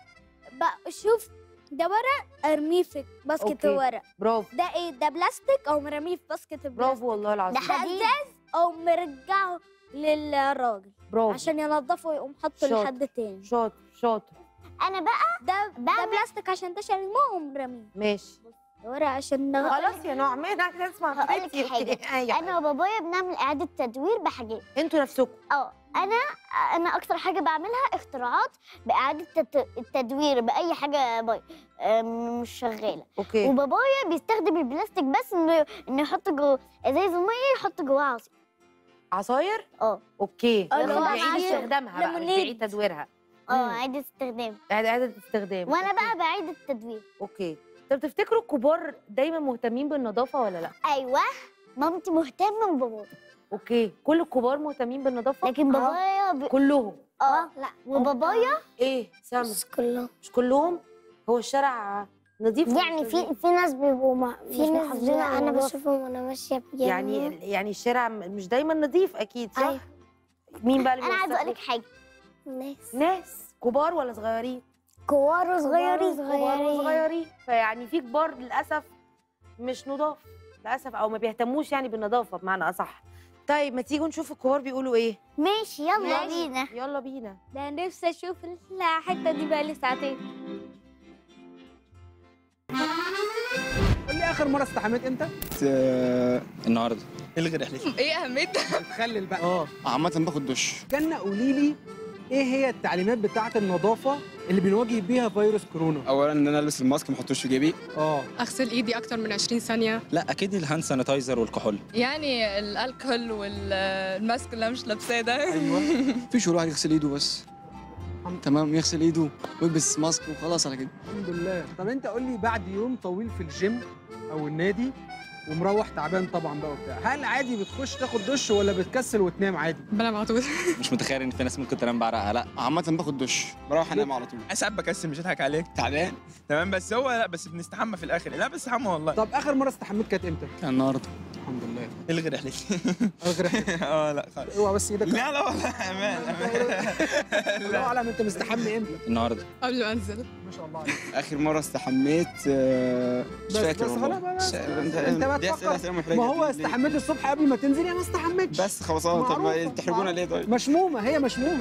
بشوف ده ورق ارميه في باسكت أوكي. الورق برافو ده ايه ده بلاستيك او مرميه في باسكت البلاستيك برافو والله العظيم ده ده حديد. ازاز او مرجعه للراجل برافو عشان ينضفه ويقوم حاطه شاطر. لحد تاني شاطر شاطر انا بقى ده ده بعمل- بلاستيك عشان ده شريمه وأقوم رميه ماشي ده ورق عشان نغ... خلاص يا نعمان عايزه اسمع هقول لك فكرتي. حاجة. أي انا وبابايا بنعمل اعاده تدوير بحاجات انتوا نفسكم اه انا انا اكتر حاجه بعملها اختراعات باعاده التت- التدوير باي حاجه باي أم، مش شغاله اوكي وبابايا بيستخدم البلاستيك بس انه انه يحط جوه ازاز الميه يحط جواه عصير عصاير اه اوكي اللي ياخد هو بعيد عصير استخدامها بقى مش ليمونيد. بعيد تدويرها اه مم. اعاده استخدام اعاده إعادة استخدام وانا أوكي. بقى بعيد التدوير اوكي طب تفتكروا الكبار دايما مهتمين بالنظافه ولا لا ايوه مامتي مهتمه ببابايا اوكي كل الكبار مهتمين بالنظافه لكن بابايا ب... كلهم اه لا وبابايا ايه سامع مش كلهم مش كلهم هو الشارع نظيف ولا يعني مش في نظيف؟ في ناس بيبقوا ما مش في ناس محافظين بيبقوا- على انا النظافة. بشوفهم وانا ماشيه يعني بيعملوا- يعني الشارع م- مش دايما نظيف اكيد صح أيوة. مين بقى اللي انا عايزه بيوسخ اقول لك حاجه ناس ناس كبار ولا صغيرين كبار وصغيرين كبار وصغيرين فيعني في كبار للاسف مش نضاف للاسف او ما بيهتموش يعني بالنظافه بمعنى اصح طيب ما تيجوا نشوف الكبار بيقولوا ايه ماشي يلا ماشي. بينا يلا بينا ده نفسي اشوف الحته دي بقى لي ساعتين اخر مره استحميت امتى النهارده الغي رحلتي ايه اهميتها تخلل بقى اه عامة باخد دش جنة قولي لي ايه هي التعليمات بتاعه النظافه اللي بنواجه بيها فيروس كورونا اولا ان انا البس الماسك ما احطوش في جيبي اه اغسل ايدي اكتر من 20 ثانيه لا اكيد الهاند سانيتايزر والكحول يعني الالكول والماسك اللي انا مش لابساه ده ايوه فيش الواحد يغسل ايده بس تمام يغسل ايده ويلبس ماسك وخلاص على كده الحمد لله طب انت قول لي بعد يوم طويل في الجيم او النادي ومروح تعبان طبعا بقى وبتاع هل عادي بتخش تاخد دش ولا بتكسل وتنام عادي بنام على طول مش متخيل ان في ناس ممكن تنام بعرقها لا عامة باخد دش بروح انام على طول انا ساعات بكسل مش هضحك عليك تعبان تمام بس هو لا بس بنستحمى في الاخر لا بستحمى والله طب اخر مره استحميت كانت امتى كان النهارده الحمد لله الغي رحلتي اغرق اه لا خالص اوعى بس ايدك لا لا والله امان امان الله اعلم انت مستحمي امتى النهارده قبل ما انزل ما شاء الله عليك اخر مرة استحميت آه، مش بس- فاكر بس والله خلاص بس- انت انت بقى دي أسئلة تفكر. أسئلة محرجة ما هو ليه؟ استحميت الصبح قبل ما تنزل يا ما استحميتش بس خلاص طب معروفة، ما تحرجونا معروفة. ليه طيب مشمومه هي مشمومه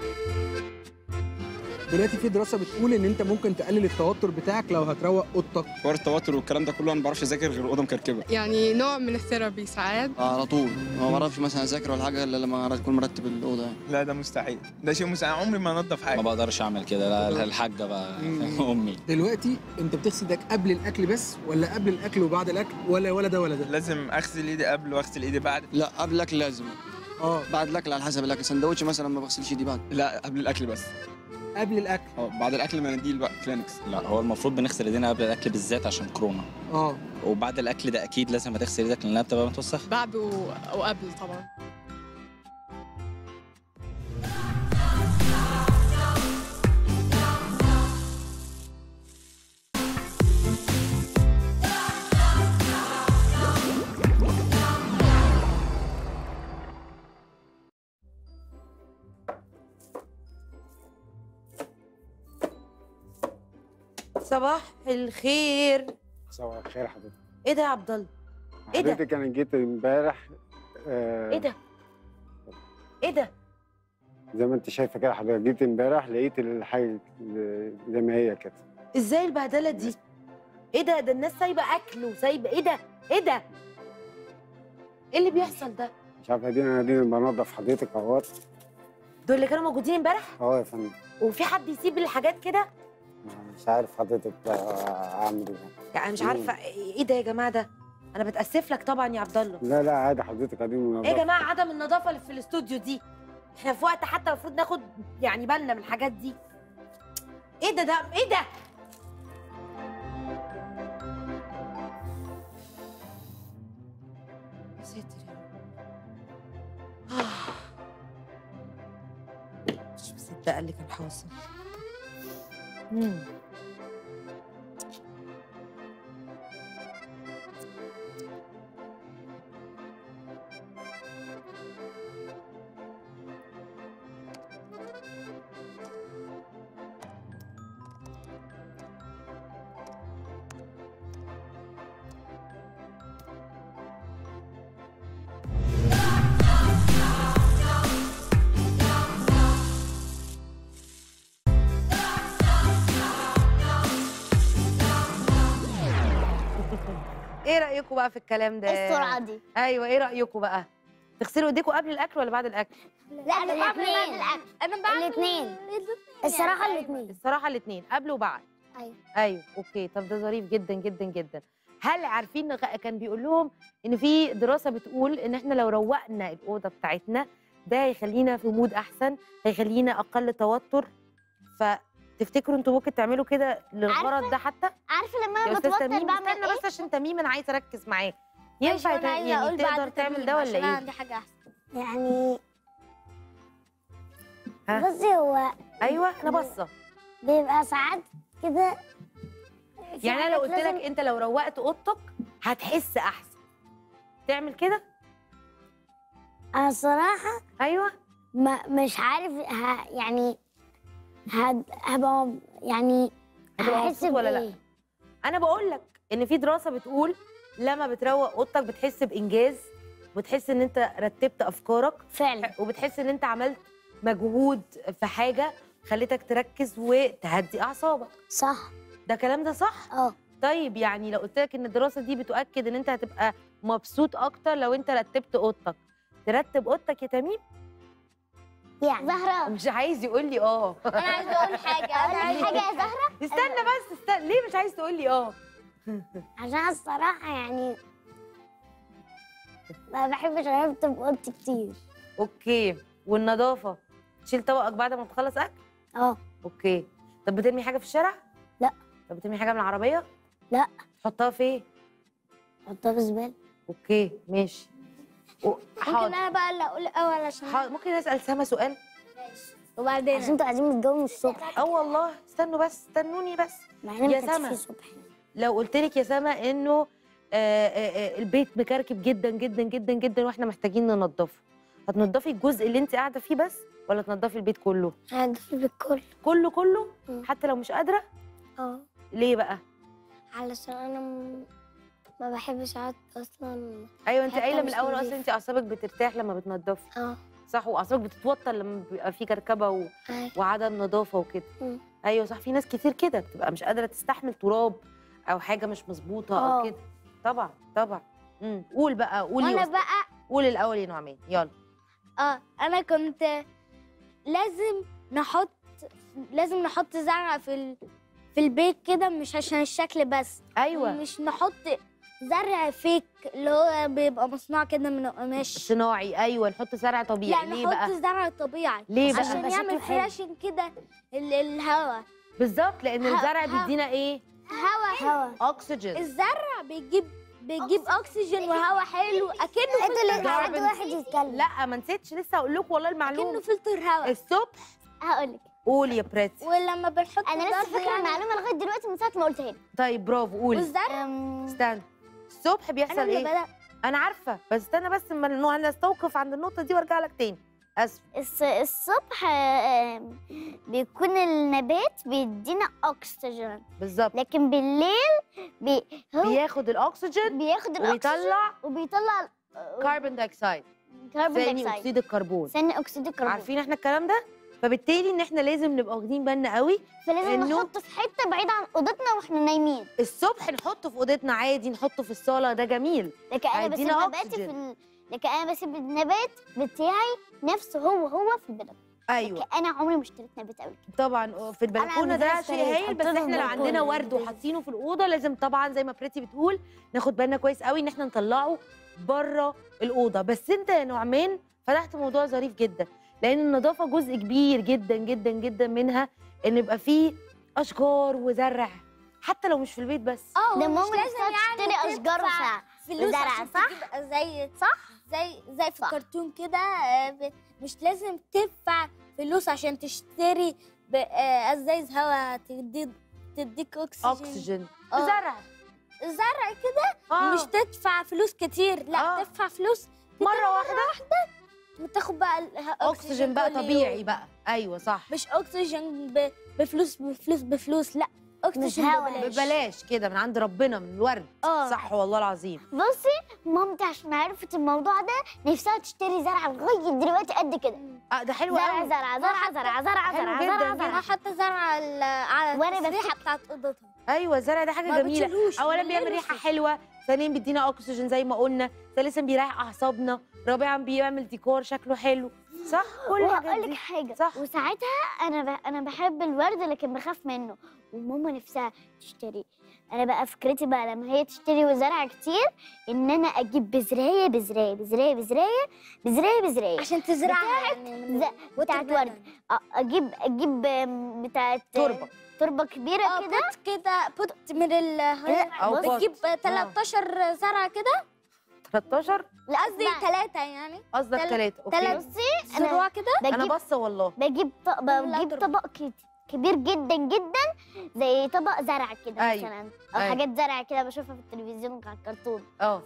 دلوقتي في دراسه بتقول ان انت ممكن تقلل التوتر بتاعك لو هتروق اوضتك حوار التوتر والكلام ده كله انا ما بعرفش اذاكر غير اوضه مكركبه يعني نوع من الثيرابي ساعات على طول ما بعرفش مثلا اذاكر ولا حاجه الا لما اكون مرتب الاوضه يعني لا ده مستحيل ده شيء مستحيل عمري ما انضف ما حاجه بقدرش اعمل كده لا الحاجه بقى امي دلوقتي انت بتغسل ايدك قبل الاكل بس ولا قبل الاكل وبعد الاكل ولا ولا ده ولا ده لازم اغسل ايدي قبل واغسل ايدي بعد لا قبل الاكل لازم اه بعد الاكل على حسب الاكل سندوتش مثلا ما بغسلش ايدي بعد لا قبل الاكل بس قبل الاكل اه بعد الاكل مناديل بقى كلينكس لا هو المفروض بنغسل ايدينا قبل الاكل بالذات عشان كورونا اه وبعد الاكل ده اكيد لازم هتغسل ايدك لانها بتبقى متوسخه بعد و- وقبل طبعا صباح الخير صباح الخير حضرتك ايه ده يا عبد الله إيه ده؟ حضرتك انا جيت امبارح آه ايه ده ايه ده زي ما انت شايفه كده حضرتك جيت امبارح لقيت الحاجه زي ما هي كده ازاي البهدله دي ايه ده ده الناس سايبه اكل وسايبه ايه ده ايه ده ايه اللي بيحصل ده مش عارف ادينا ادينا بنضف حضرتك اهوت دول اللي كانوا موجودين امبارح اه يا فندم وفي حد يسيب الحاجات كده مش عارف حضرتك آه، اعمل ايه يعني مش عارفه ايه ده يا جماعه ده انا بتاسف لك طبعا يا عبد الله لا لا عادي حضرتك ادينا ايه يا بنضف جماعه عدم النظافه اللي في الاستوديو دي احنا في وقت حتى المفروض ناخد يعني بالنا من الحاجات دي ايه ده ده ايه ده يا ساتر يا رب آه. مش مصدقه اللي كان حاصل مم. ايه رايكم بقى في الكلام ده إيه السرعه دي ايوه ايه رايكم بقى تغسلوا ايديكم قبل الاكل ولا بعد الاكل لا انا بعمل بعد الاتنين. الاكل انا بعمل الاتنين. الصراحه الاثنين الصراحه الاثنين قبل وبعد أيوة. ايوه اوكي طب ده ظريف جدا جدا جدا هل عارفين إن غ- كان بيقول لهم ان في دراسه بتقول ان احنا لو روقنا الاوضه بتاعتنا ده هيخلينا في مود احسن هيخلينا اقل توتر فتفتكروا انتوا ممكن تعملوا كده للغرض ده حتى عارفه لما يا انا استاذ بتوتر تميم بعمل استنى ايه بس عشان تميم انا عايزه اركز معاه ماشي، ينفع وأنا ت- عايزة يعني أقول بعد تقدر تعمل تمرين ده عشان ولا أنا ايه عندي حاجه احسن يعني ها؟ بصي هو ايوه انا باصه بيبقى ساعات كده في يعني انا لو حاجات قلت لازم- لك انت لو روقت اوضتك هتحس احسن تعمل كده انا الصراحه ايوه ما مش عارف ه... يعني هد... هبقى يعني هتبقى هحس مبسوط ولا لا؟ بإيه؟ انا بقول لك ان في دراسه بتقول لما بتروق اوضتك بتحس بانجاز وبتحس ان انت رتبت افكارك فعلا وبتحس ان انت عملت مجهود في حاجه خلتك تركز وتهدي اعصابك صح ده كلام ده صح اه طيب يعني لو قلت لك ان الدراسه دي بتؤكد ان انت هتبقى مبسوط اكتر لو انت رتبت اوضتك ترتب اوضتك يا تميم يعني زهرة مش عايز يقول لي اه انا عايزه اقول حاجه أقول انا لك حاجة يا زهرة استنى بس استنى ليه مش عايز تقول لي اه عشان الصراحة يعني ما بحبش ارتب اوضتي كتير اوكي والنظافه تشيل طبقك بعد ما تخلص اكل اه اوكي طب بترمي حاجه في الشارع لا. طب بترمي حاجه من العربيه لا. تحطها فين احطها في زبالة اوكي ماشي و- ممكن حاضر انا بقى اللي اقول الاول عشان حاضر ممكن اسال سما سؤال وبعدين عشان انتوا عايزين تتجوزوا من الصبح اه والله استنوا بس استنوني بس مع ان يا ما كانش سما. في صبح لو قلت لك يا سما انه آه، آه، آه، البيت مكركب جدا جدا جدا جدا واحنا محتاجين ننضفه هتنضفي الجزء اللي انت قاعده فيه بس ولا تنضفي البيت كله هدف بالكل كله كله مم. حتى لو مش قادره اه ليه بقى علشان انا م- ما بحبش اقعد اصلا ايوه انت حتى قايله من مش الاول نظيف. اصلا انت اعصابك بترتاح لما بتنضفي اه صح واعصابك بتتوتر لما بيبقى في كركبه و... أيوة. وعدم نظافه وكده مم. ايوه صح في ناس كتير كده بتبقى مش قادره تستحمل تراب او حاجه مش مظبوطه آه. او كده طبعا طبعا امم قول بقى قولي وانا وس- بقى قول الاول يا نعمان يلا اه انا كنت لازم نحط لازم نحط زرع في ال... في البيت كده مش عشان الشكل بس ايوه مش نحط زرع فيك اللي هو بيبقى مصنوع كده من القماش صناعي ايوه نحط زرع طبيعي لا ليه نحط بقى زرع طبيعي ليه بقى عشان يبقى يعمل شكله حلو. فراشن كده ال- الهواء بالظبط لان ه- الزرع ه- بيدينا ايه هوا هوا اكسجين الزرع بيجيب بيجيب اكسجين وهواء حلو اكنه انتوا اللي فلتر حد هوا واحد يتكلم لا ما نسيتش لسه هقول لكم والله اكنه المعلومه فلتر هوا الصبح هقول لك قول يا بريتي ولما بنحط انا لسه برضه فاكره يعني- المعلومه لغايه دلوقتي من ساعه ما قلتها لك طيب برافو قولي والزرع أم، استنى الصبح بيحصل انا اللي ايه بدأ انا عارفه بس استنى بس اما نو- هنستوقف عند النقطه دي وارجع لك تاني اسف الص- الصبح آم، بيكون النبات بيدينا اكسجين بالظبط لكن بالليل بي هو بياخد الاكسجين بياخد الاكسجين ويطلع وبيطلع كربون دايوكسيد كربون ثاني دايوكسيد اكسيد الكربون ثاني اكسيد الكربون عارفين احنا الكلام ده فبالتالي ان احنا لازم نبقى واخدين بالنا قوي فلازم إنه- نحطه في حته بعيده عن اوضتنا واحنا نايمين الصبح نحطه في اوضتنا عادي نحطه في الصاله ده جميل لكن انا بسيب هيدينا نباتي في أكسجين. ال... لكن انا بسيب النبات بتاعي نفسه هو هو في البلد ايوه لكن انا عمري ما اشتريت نبات قبل كده طبعا في البلكونه ده المدرسة شيء ليه؟ هايل بس حاطينه احنا لو في عندنا البلكونة. ورد وحاطينه في الاوضه لازم طبعا زي ما بريتي بتقول ناخد بالنا كويس قوي ان احنا نطلعه بره الاوضه بس انت يا نعمان فتحت موضوع ظريف جدا لان النظافه جزء كبير جدا جدا جدا منها ان يبقى فيه اشجار وزرع حتى لو مش في البيت بس اه ده ومش ماما لازم نفسها يعني تشتري اشجار تدفع وساعة فلوس وزرع، عشان صح؟ تجيب زي صح زي زي في الكرتون كده آه، ب- مش لازم تدفع فلوس عشان تشتري ب- آه، ازايز هوا تديك تديك اكسجين اكسجين آه. زرع زرع كده آه. مش تدفع فلوس كتير لا آه. تدفع فلوس مره واحده وتاخد بقى ال- اكسجين بقى كل يوم. طبيعي بقى ايوه صح مش اكسجين ب- بفلوس بفلوس بفلوس لا اكسجين هوا. ببلاش ببلاش كده من عند ربنا من الورد اه صح والله العظيم بصي مامتي عشان عرفت الموضوع ده نفسها تشتري زرع لغايه دلوقتي قد كده اه ده حلو زرع قوي زرع زرع زرع زرع حلو زرع جداً زرع جداً. زرع حتى زرع على ال- على وأنا التسريحه بفتكر- بتاعت اوضتها ايوه الزرع ده حاجه ما جميله بتشيلوش اولا بالليل بيعمل ريحه والصبح. حلوه ثانيا بيدينا اكسجين زي ما قلنا ثالثا بيريح اعصابنا رابعا بيعمل ديكور شكله حلو صح كل الحاجات وهقول لك دي حاجه صح. وساعتها انا ب... انا بحب الورد لكن بخاف منه وماما نفسها تشتري انا بقى فكرتي بقى لما هي تشتري زرع كتير ان انا اجيب بذرايه بذرايه بذرايه بذرايه بذرايه بذرايه عشان تزرعها يعني من ز- بتاعت ورد أ- اجيب اجيب آم، بتاعت تربه تربه كبيره اه كده بوت كده بوت من ال أو بوت. بتجيب 13 زرعه كده 13 لا قصدي اسمعي. ثلاثه يعني قصدك تل- ثلاثه اوكي ثلاث بصي زروع انا كده انا بجيب باصه والله بجيب طبق لا بجيب تربة. طبق ك- كبير جدا جدا زي طبق زرع كده أيوة. مثلا او أيوة. حاجات زرع كده بشوفها في التلفزيون على الكرتون اه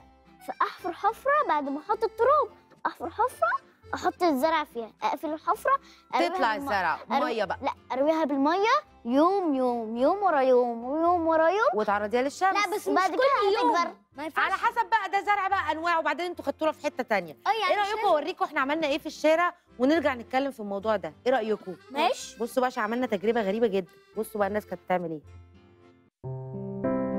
فاحفر حفره بعد ما احط التراب احفر حفره احط الزرع فيها اقفل الحفره أرويها تطلع بالم- الزرع أرو- ميه بقى لا ارويها بالميه يوم يوم يوم ورا يوم ويوم ورا يوم وتعرضيها للشمس لا بس وبعد مش كده كل يوم هتكبر. ما ينفعش على حسب بقى ده زرع بقى انواع وبعدين انتوا خدتونا في حته تانية اه ايه يعني مش رايكم لازم- اوريكم احنا عملنا ايه في الشارع ونرجع نتكلم في الموضوع ده ايه رايكم ماشي بصوا بقى عشان عملنا تجربه غريبه جدا بصوا بقى الناس كانت بتعمل ايه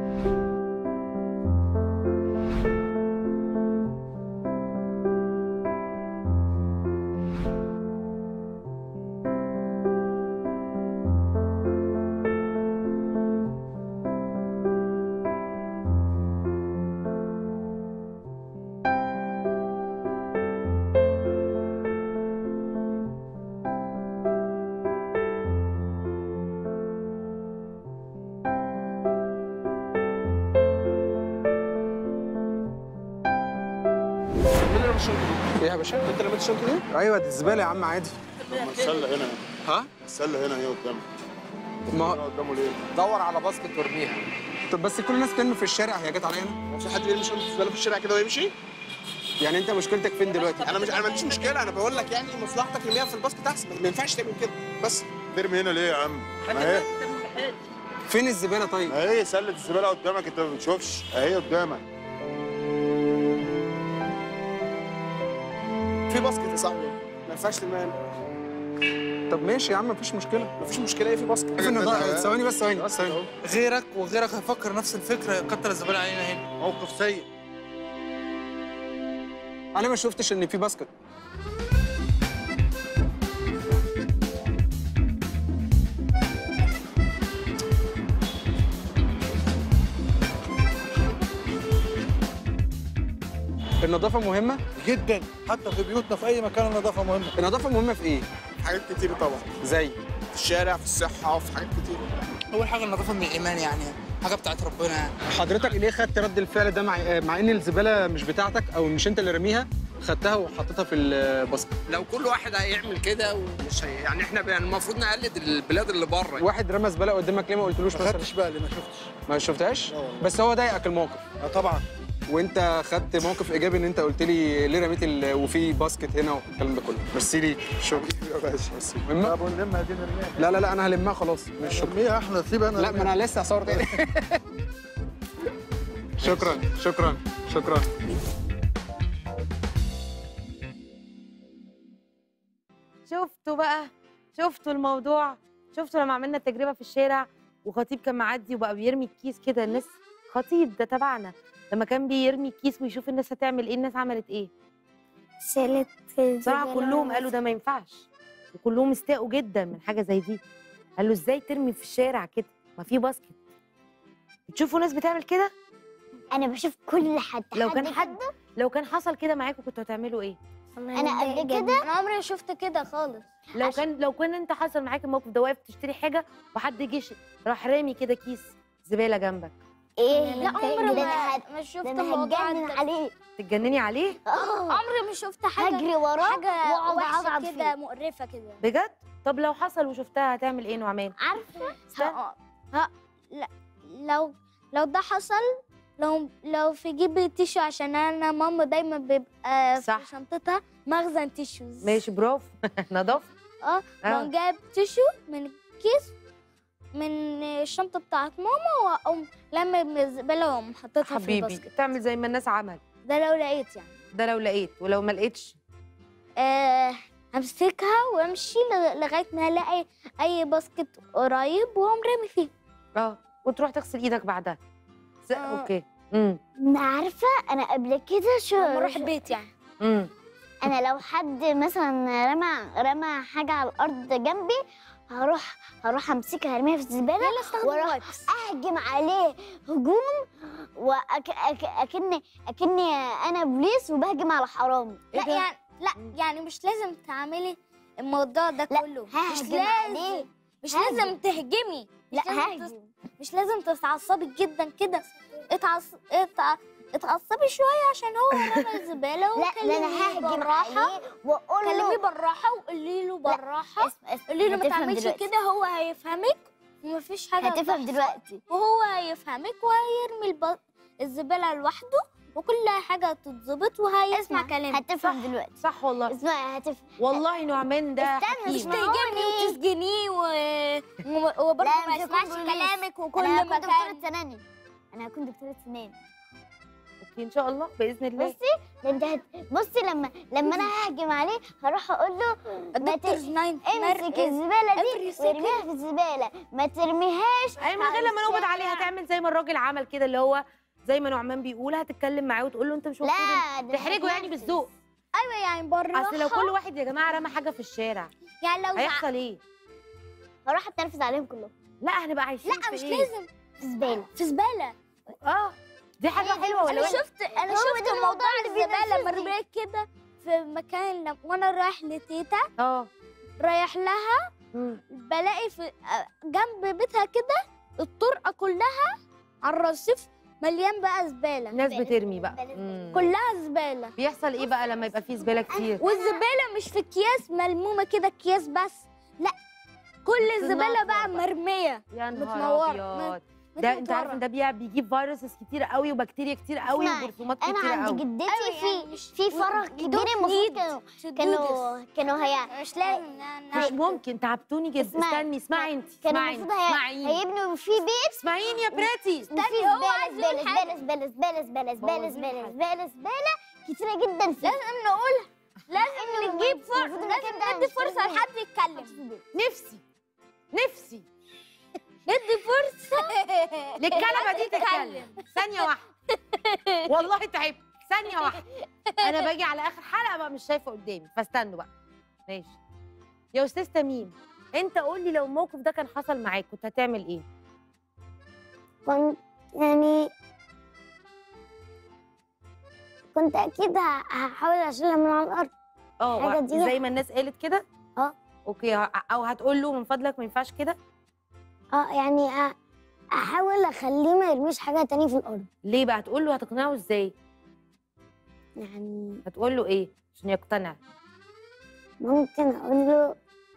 ايه يا باشا انت اللي رميت الشنطه دي؟ ايوه دي الزباله يا عم عادي السله هنا ها السله هنا هي قدامك ما هنا قدامه ليه؟ دور على باسكت وارميها طب بس كل الناس ترمي في الشارع هي جت علينا هو في حد بيرمي شنطه زباله في الشارع كده ويمشي؟ يعني انت مشكلتك فين دلوقتي انا مش انا ما عنديش مشكله انا بقول لك يعني مصلحتك ارميها في الباسكت احسن ما ينفعش تعمل كده بس ترمي هنا ليه يا عم؟ ما هي فين الزباله طيب ما هي سله الزباله قدامك انت ما بتشوفش اهي قدامك في باسكت يا صاحبي ما ينفعش ترميها هنا طب ماشي يا عم مفيش مشكله مفيش مشكله ايه في باسكت فين الض- ثواني بس ثواني ثواني غيرك وغيرك هيفكر نفس الفكره كتر الزباله علينا هنا موقف سيء انا ما شفتش ان في باسكت النظافه مهمه جدا حتى في بيوتنا في اي مكان النظافه مهمه النظافه مهمه في ايه حاجات كتير طبعا زي في الشارع في الصحه وفي حاجات كتير اول حاجه النظافه من الايمان يعني حاجه بتاعت ربنا يعني حضرتك ليه خدت رد الفعل ده مع مع ان الزباله مش بتاعتك او مش انت اللي رميها خدتها وحطيتها في الباسكت لو كل واحد هيعمل كده ومش هي يعني احنا بقى المفروض نقلد البلاد اللي بره واحد رمى زباله قدامك ليه ما قلتلوش ما مثلا خدتش بالي ما شفتش ما شفتهاش لا والله. بس هو ضايقك الموقف اه طبعا وانت خدت موقف ايجابي ان انت قلت لي ليه رميت ال... وفي باسكت هنا والكلام ده كله ميرسي ليك شكرا يا باشا بس مهمة؟ طب ونلمها دي نرميها لا لا لا انا هلمها خلاص مش شكرا نرميها احنا سيب انا لا ما انا لسه هصور تاني شكرا شكرا شكرا شفتوا بقى شفتوا الموضوع شفتوا لما عملنا التجربه في الشارع وخطيب كان معدي وبقى بيرمي الكيس كده الناس خطيب ده تبعنا لما كان بيرمي الكيس ويشوف الناس هتعمل ايه الناس عملت ايه شالت بصراحه كلهم قالوا ده ما ينفعش وكلهم استاءوا جدا من حاجه زي دي قالوا ازاي ترمي في الشارع كده ما في باسكت بتشوفوا ناس بتعمل كده انا بشوف كل حد لو كان حد لو كان حصل كده معاكم كنتوا هتعملوا ايه انا قبل كده انا عمري ما شفت كده خالص لو كان لو كان انت حصل معاك الموقف ده واقف تشتري حاجه وحد جه ش- راح رامي كده كيس زباله جنبك ايه لا عمري ده ما انا هت- ما شفت ده انا الموضوع هتجنن ده. عليه تتجنني عليه اه عمري ما شفت حاجه هجري وراه حاجه واقعد وحشه اضغط كده فيه مقرفه كده بجد طب لو حصل وشفتها هتعمل ايه نعمان عارفه استنى. ها ها لا لو لو ده حصل لو لو في جيبي تيشو عشان انا ماما دايما بيبقى صح. في شنطتها مخزن تيشوز ماشي برافو نظافه اه آه. بقوم جايب تيشو من الكيس من الشنطه بتاعت ماما واقوم لما من الزباله واقوم حاططها في حبيبي الباسكت تعمل زي ما الناس عملت ده لو لقيت يعني ده لو لقيت ولو ما لقيتش آه همسكها وامشي لغ- لغايه ما الاقي اي باسكت قريب واقوم رامي فيه اه وتروح تغسل ايدك بعدها س- آه. اوكي امم عارفه انا قبل كده شو لما اروح البيت يعني امم انا لو حد مثلا رمى رمى حاجه على الارض جنبي هروح هروح امسكها ارميها في الزباله يلا استخدم واروح وايبس اهجم عليه هجوم واكني اكني انا بوليس وبهجم على حرامي لا يعني لا يعني مش لازم تعملي الموضوع ده لا، كله مش ههجم لازم عليه. مش ههجم. لازم تهجمي مش لا لازم تس- ههجم مش لازم تتعصبي جدا كده اتعص... اتع... اتعصبي شويه عشان هو رمى الزباله لا ده وكلميه انا ههجم بالراحه عليه واقول له كلميه بالراحه وقولي له بالراحه اسم- اسم- قولي له ما هتفهم تعملش دلوقتي. كده هو هيفهمك ومفيش حاجه هتفهم هتحصل. دلوقتي وهو هيفهمك وهيرمي الب... الزباله لوحده وكل حاجه تتظبط وهيسمع اسمع كلامك هتفهم دلوقتي صح والله اسمع هتفهم والله نعمان ده استنى، مش حكيم. اسمع. تهجمني وتسجنيه و... و- وبرضه لا، ما مش يسمعش هكون بوليس. كلامك وكل انا هكون دكتورة مكان سناني انا هكون دكتورة سنان اوكي ان شاء الله باذن الله بصي ده انت هت... بصي لما لما انا ههجم عليه هروح اقول له ما ت... الدكتور زناين امسك الزباله every دي second. وارميها في الزباله ما ترميهاش اي من غير لما نقبض على عليه الشارع. هتعمل زي ما الراجل عمل كده اللي هو زي ما نعمان بيقول هتتكلم معاه وتقول له انت مش المفروض لا ده تحرجه يعني هتنفذ. بالذوق ايوه يعني بالراحه اصل لو كل واحد يا جماعه رمى حاجه في الشارع يعني لو زع... هيحصل ايه هروح اتنرفز عليهم كلهم لا هنبقى عايشين لا في مش إيه؟ لازم في زباله في زباله اه دي حاجه هي دي حلوه ولا انا وحشه شفت انا هو شفت ده الموضوع موضوع اللي الزباله بينرفزني. مرميه كده في مكان لم... وانا رايح لتيتا اه رايح لها مم. بلاقي في آه، جنب بيتها كده الطرقه كلها على الرصيف مليان بقى زباله الناس بترمي بقى مم. كلها زباله بيحصل ايه بقى لما يبقى فيه زباله كتير والزباله مش في اكياس ملمومه كده اكياس بس لا كل الزباله بقى مرميه يا نهار متنورة. ابيض ده انت عارف ان ده بي- بيجيب فيروسز كتير قوي وبكتيريا كتير قوي اسمعي، وجرثومات انا كتير عند قوي جدتي في في فرع كبير المفروض كانوا كانوا كانوا هي مش لازم مش ممكن تعبتوني جدا اسمعي. استني اسمعي انت كانوا اسمعي المفروض هي- اسمعيني هيبنوا في بيت اسمعيني يا براتي وفي زباله زباله زباله زباله زباله زباله زباله زباله زباله كتيره جدا فيه لازم نقولها لازم نجيب فرصه المفروض لازم المكان ده ندي مش فرصه لازم لحد يتكلم نفسي نفسي ندي فرصه للكلمه دي تتكلم ثانيه واحده والله تعبت ثانيه واحده انا باجي على اخر حلقه بقى مش شايفه قدامي فاستنوا بقى ماشي يا استاذ تميم انت قول لي لو الموقف ده كان حصل معاك كنت هتعمل ايه كنت يعني كنت اكيد ه- هحاول اشيلها من على الارض اه حاجة وا- دي زي ما الناس قالت كده اه اوكي ه- او هتقول له من فضلك ما ينفعش كده اه يعني أ- احاول اخليه ما يرميش حاجه تاني في الارض ليه بقى هتقول له هتقنعه ازاي يعني هتقول له ايه عشان يقتنع ممكن اقول له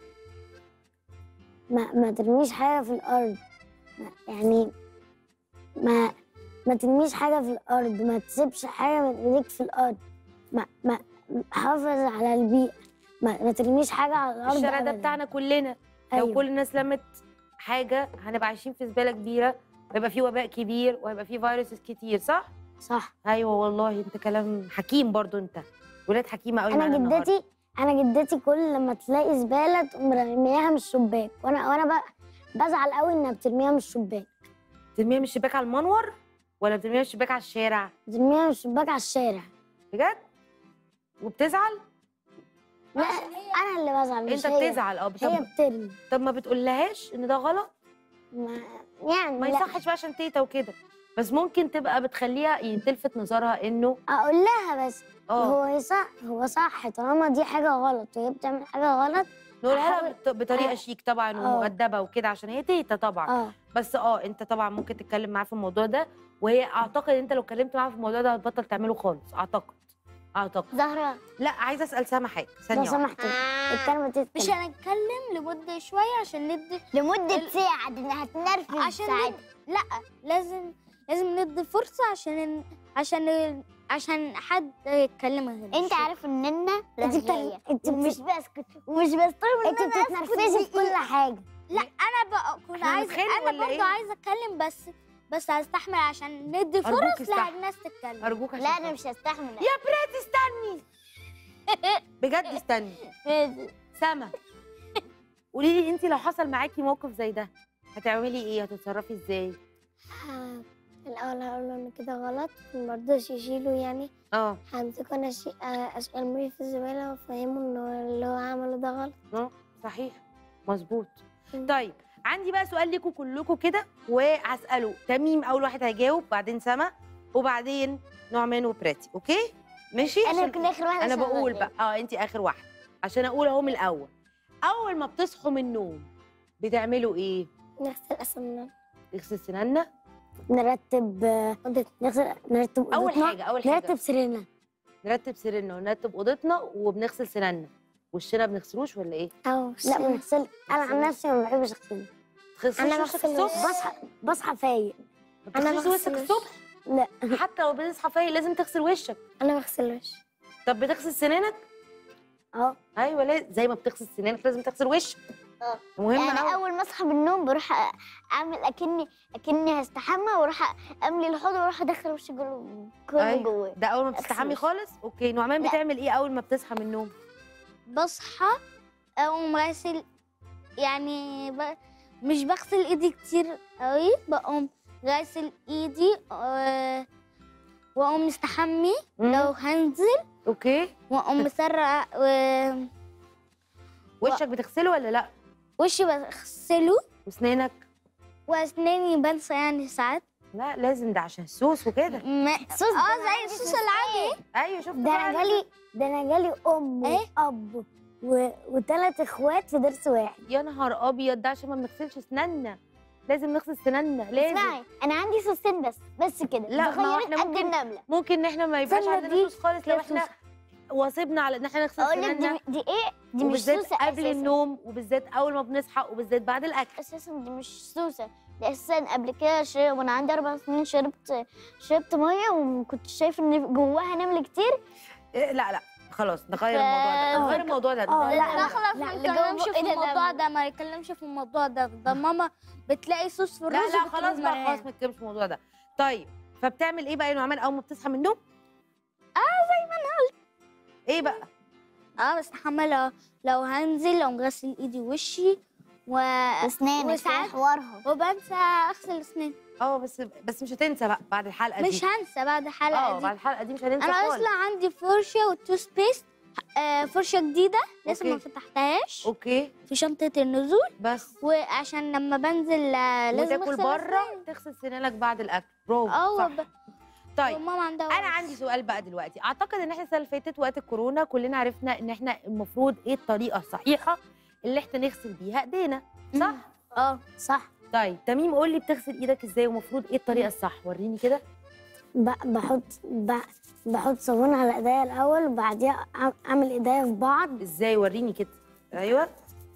ما ما ترميش حاجه في الارض ما يعني ما ما ترميش حاجه في الارض ما تسيبش حاجه من ايديك في الارض ما ما حافظ على البيئه ما, ما ترميش حاجه على الارض الشارع ده أبداً. بتاعنا كلنا لو أيوة. كل الناس لمت حاجه هنبقى عايشين في زباله كبيره ويبقى في وباء كبير وهيبقى في فيروسز كتير صح صح ايوه والله انت كلام حكيم برضو انت ولاد حكيمه قوي معانا انا النهاردة. جدتي انا جدتي كل لما تلاقي زباله تقوم رميها من الشباك وانا وانا بقى بزعل قوي انها بترميها من الشباك بترميها من الشباك على المنور ولا بترميها من الشباك على الشارع بترميها من الشباك على الشارع بجد وبتزعل لا انا اللي بزعل مش انت هي. بتزعل اه هي طب, بترمي طب ما بتقولهاش ان ده غلط ما يعني ما لا. يصحش بقى عشان تيتا وكده بس ممكن تبقى بتخليها تلفت نظرها انه اقول لها بس اه هو صح هو صح طالما دي حاجه غلط وهي بتعمل حاجه غلط نقولها لها أحاول- بط- بطريقه أ- شيك طبعا آه. ومؤدبه وكده عشان هي تيتا طبعا اه بس اه انت طبعا ممكن تتكلم معاها في الموضوع ده وهي اعتقد انت لو اتكلمت معاها في الموضوع ده هتبطل تعمله خالص اعتقد اعتقد زهرة لا عايزه اسال سما حاجه لو ثانيه واحدة. سمحت الكلمه دي مش هنتكلم لمده شويه عشان ندي لمدة ال- ساعة دي هتنرفز عشان ساعات ند... لا لازم لازم ندي فرصه عشان عشان عشان حد يتكلم هنا انت عارف ان انا انت لغاية بت- انت ومش بت- بسكت ومش بستغرب انت بتتنرفزي في كل حاجه لا انا بقى كنت احنا عايزه هنتخانق انا ولا برضه ايه؟ عايزه اتكلم بس بس هستحمل عشان ندي أرجوك فرص استحمل. للناس تتكلم ارجوك عشان لا انا خاطري. مش هستحمل يا بريت استني بجد استني سما قولي لي انت لو حصل معاكي موقف زي ده هتعملي ايه هتتصرفي ازاي ه- الاول هقول له ان كده غلط مرضاش يشيله يعني اه همسكه انا شي... أش- ارميه في الزباله وافهمه انه اللي هو عمله ده غلط اه صحيح مظبوط مم. طيب عندي بقى سؤال لكم كلكم كده وهساله تميم اول واحد هيجاوب بعدين سما وبعدين نعمان وبراتي اوكي ماشي انا عشان كنت اخر واحدة انا عشان بقول أغلب. بقى اه انت اخر واحده عشان اقول اهو من الاول اول ما بتصحوا من النوم بتعملوا ايه نغسل اسنان نغسل سناننا نرتب آه، أوضة- نغسل نرتب اول أوضتنا، حاجه اول حاجه نرتب سريرنا نرتب سريرنا ونرتب اوضتنا وبنغسل سناننا وشنا بنغسلوش ولا ايه اه لا بنغسل انا عن نفسي ما بحبش اغسل تغسلش انا وشك بغسل الصبح بصحى بصحى فايق ما أنا بتغسلش وشك بغسل الصبح لا حتى لو بتصحى فايق لازم تغسل وشك انا بغسل وشي طب بتغسل سنانك اه ايوه لازم زي ما بتغسل سنانك لازم تغسل وشك اه مهم يعني قوي اول ما اصحى من النوم بروح أ- اعمل اكني اكني هستحمى واروح املي الحوض واروح ادخل وشي جوه كله أيوة. جواه ده اول ما أغسل بتستحمي وشي. خالص اوكي نعمان لا. بتعمل ايه اول ما بتصحى من النوم بصحى اقوم غاسل يعني ب... مش بغسل ايدي كتير قوي بقوم غاسل ايدي آه، واقوم مستحمي مم. لو هنزل اوكي واقوم مسرع و- وشك بتغسله ولا لا وشي بغسله واسنانك واسناني بنسى يعني ساعات لا لازم ده عشان السوس وكده ما... صوص اه ده زي الصوص العادي ايوه شفت ده انا جالي ده انا جالي ام إيه؟ واب و... وثلاث اخوات في درس واحد يا نهار ابيض ده عشان ما بنغسلش اسناننا لازم نغسل سناننا لازم اسمعي انا عندي صوصين بس بس كده لا ما هو صغيرين احنا قد ممكن النمله ممكن ان احنا ما يبقاش سنة عندنا دي سوس خالص لو فيها احنا سوس. واظبنا على ان احنا نغسل اقول لك سناننا دي, دي ايه دي مش وبالذات سوسه قبل أساساً. النوم وبالذات اول ما بنصحى وبالذات بعد الاكل اساسا دي مش سوسه دي اساسا قبل كده شرب وانا عندي اربع سنين شربت شربت ميه وكنت شايف ان جواها نمل كتير إيه، لا لا خلاص نغير ف- الموضوع ده نغير الموضوع ده اه نغير لا الموضوع لا ده. خلاص لا، ما اللي نتكلمش جوه في إيه ده الموضوع ده؟ ده ما نتكلمش في الموضوع ده ده ماما بتلاقي صوص في الرز لا لا وبتروح خلاص بقى منام. خلاص ما نتكلمش في الموضوع ده طيب فبتعمل ايه بقى يا نعمان اول ما بتصحى من النوم اه زي ما انا قلت ايه بقى اه بس لو لو هنزل لو مغسل ايدي ووشي و اسنانك وساعات حوارها وبنسى اغسل اسناني اه بس بس مش هتنسى بقى بعد الحلقه دي مش هنسى بعد الحلقه اه دي بعد الحلقه دي مش هننسى انا خالص اصلا عندي فرشه وتوث بيست آه فرشه جديده لسه ما أوكي. فتحتهاش اوكي في شنطه النزول بس وعشان لما بنزل آه، لازم وتاكل أغسل بره أسناني. تغسل سنانك بعد الاكل برافو اه صح وب- طيب وماما عندها انا ورث. عندي سؤال بقى دلوقتي اعتقد ان احنا السنه اللي فاتت وقت الكورونا كلنا عرفنا ان احنا المفروض ايه الطريقه الصحيحه اللي احنا نغسل بيها ايدينا صح اه صح طيب تميم قول لي بتغسل ايدك ازاي ومفروض ايه الطريقه الصح وريني كده ب- بحط ب- بحط صابون على ايديا الاول وبعديها أع- اعمل ايديا في بعض ازاي وريني كده ايوه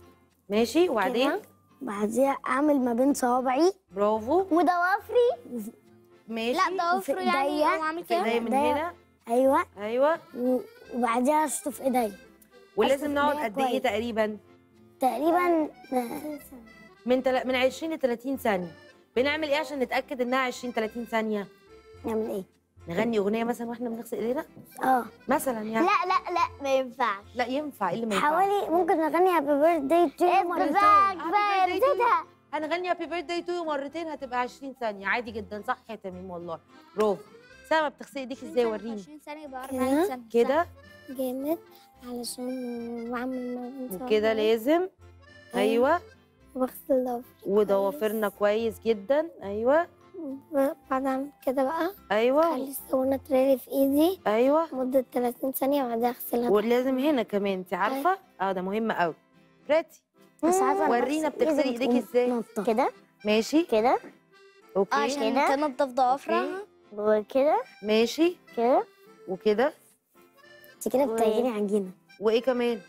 ماشي وبعدين كده. بعديها اعمل ما بين صوابعي برافو وضوافري ماشي لا ضوافره وفي يعني إيديا- هو عامل في كده ايديا من إيديا. هنا ايوه ايوه و- وبعديها اشطف ايديا ولازم أغسل نقعد إيديا قد ايه كويس. تقريبا تقريبا آه، من تل... من 20 ل 30 ثانيه بنعمل ايه عشان نتاكد انها 20 30 ثانيه نعمل ايه نغني اغنيه مثلا واحنا بنغسل ايدينا اه مثلا يعني لا لا لا ما ينفعش لا ينفع ايه اللي ما ينفعش حوالي ممكن نغني هابي بيرثداي تو ايه مرتين كفايه Happy كفايه birthday to you. نسيتها هنغني هابي بيرثداي تو يو مرتين هتبقى 20 ثانيه عادي جدا صح يا تميم والله برافو سما بتغسلي ايديك ازاي وريني 20 ثانيه يبقى كده. 40 ثانيه كده جامد علشان بعمل ما بين وكده صوابعي لازم ايوه وبغسل ضوافري وضوافرنا كويس جدا ايوه بعد اعمل كده بقى ايوه اخلي الصابونه تريلي في ايدي ايوه مده 30 ثانيه وبعدها اغسلها ولازم هنا كمان انت عارفه اه ده مهم قوي براتي بس عايزه ورينا بغسل بتغسلي إيدي ايديك ازاي وتنطط. كده ماشي كده اوكي عشان كده. تنضف ضوافرها وكده ماشي كده وكده انت كده و- بتعجني عجينه وايه كمان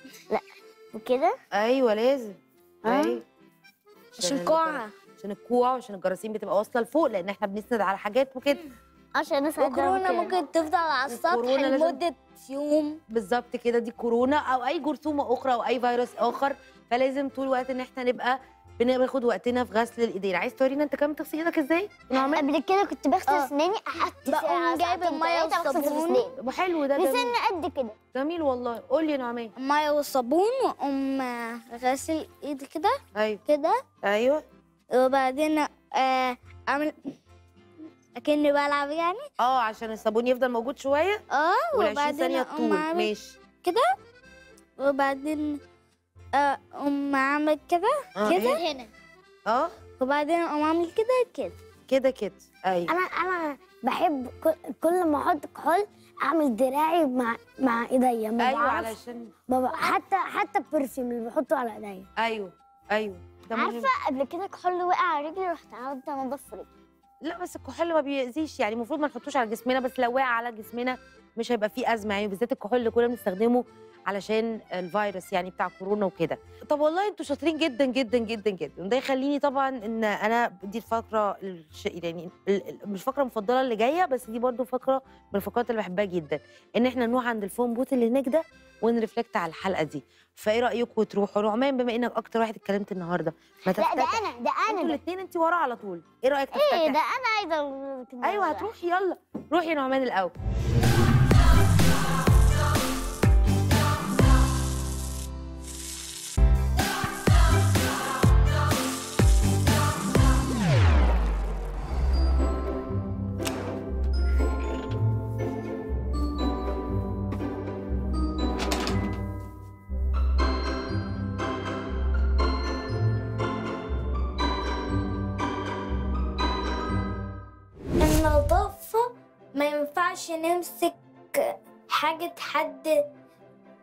وكده ايوه لازم آه. ايوه عشان الجر- كوعها عشان الكوع وعشان الجراثيم بتبقى واصله لفوق لان احنا بنسند على حاجات وكده عشان نسعد وكورونا ممكن تفضل على السطح وكورونا لازم- لمده يوم بالظبط كده دي كورونا او اي جرثومه اخرى او اي فيروس اخر فلازم طول الوقت ان احنا نبقى بناخد وقتنا في غسل الايدين عايز تورينا انت كمان بتغسل ايدك ازاي نعمل قبل كده كنت بغسل آه. اسناني قعدت بقوم ساعه جايب ساعتين المية تلاتة بغسل في والصابون. اسناني طب حلو ده جميل بسن قد كده جميل والله قول لي يا نعمان ميه والصابون واقوم آه، غاسل ايدي كده ايوه كده ايوه وبعدين آه، اعمل اكني بلعب يعني اه عشان الصابون يفضل موجود شويه اه وال 20 وبعدين ثانيه اقوم تطول اعمل ماشي وبعدين آه، اقوم اعمل كده اه كده إيه؟ هنا اه وبعدين اقوم اعمل كده كده كده كده ايوه انا انا بحب كل- كل ما احط كحول اعمل دراعي مع مع ايديا ما ايوه بعرفش علشان بابا حتى حتى البرفيوم اللي بحطه على ايديا ايوه ايوه ده مهم عارفه قبل كده كحول وقع على رجلي رحت قعدت انضف رجلي لا بس الكحول ما بيأذيش يعني المفروض ما نحطوش على جسمنا بس لو وقع على جسمنا مش هيبقى فيه ازمه يعني بالذات الكحول اللي كنا بنستخدمه علشان الفيروس يعني بتاع كورونا وكده طب والله انتوا شاطرين جدا جدا جدا جدا وده يخليني طبعا ان انا دي الفقره الش... يعني ال- ال- مش الفقره المفضله اللي جايه بس دي برضو فقره من الفقرات اللي بحبها جدا ان احنا نروح عند الفون بوت اللي هناك ده ونرفلكت على الحلقه دي فايه رايكم تروحوا نعمان بما انك اكتر واحد اتكلمت النهارده ما لا ده تفتتح انا ده انتوا انا ده الاثنين انت ورا على طول ايه رايك تفتتح ايه ده انا عايزه أقول كده. ايوه هتروحي يلا روحي يا نعمان الاول النظافة ما ينفعش نمسك حاجة حد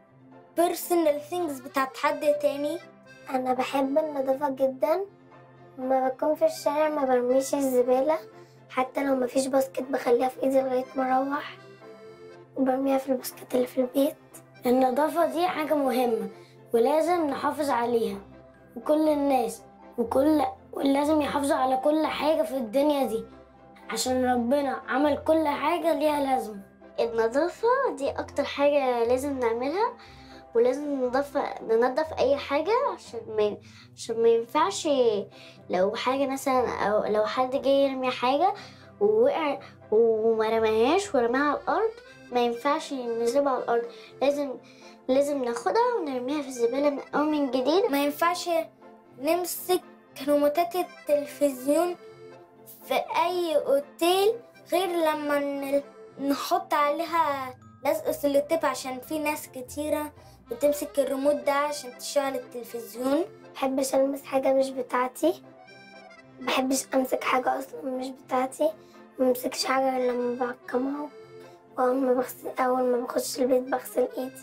personal things بتاعت حد تاني انا بحب النظافه جدا لما بكون في الشارع ما برميش الزبالة حتى لو مفيش باسكت بخليها في ايدي لغاية ما اروح وبرميها في الباسكت اللي في البيت النظافة دي حاجة مهمة ولازم نحافظ عليها وكل الناس وكل ولازم يحافظوا على كل حاجة في الدنيا دي عشان ربنا عمل كل حاجة ليها لازمة النظافة دي أكتر حاجة لازم نعملها ولازم ننضف ننضف أي حاجة عشان ما عشان ما ينفعش لو حاجة مثلا أو لو حد جاي يرمي حاجة ووقع وما رماهاش ورماها على الأرض ما ينفعش نسيبها على الأرض لازم لازم ناخدها ونرميها في الزبالة من أول من جديد ما ينفعش نمسك ريموتات التلفزيون في أي أوتيل غير لما ن- نحط عليها لزق سلوتيب عشان في ناس كتيرة بتمسك الريموت ده عشان تشغل التلفزيون محبش ألمس حاجة مش بتاعتي محبش أمسك حاجة أصلا مش بتاعتي ممسكش حاجة غير لما بعقمها وأول ما بغسل أول ما بخش البيت بغسل إيدي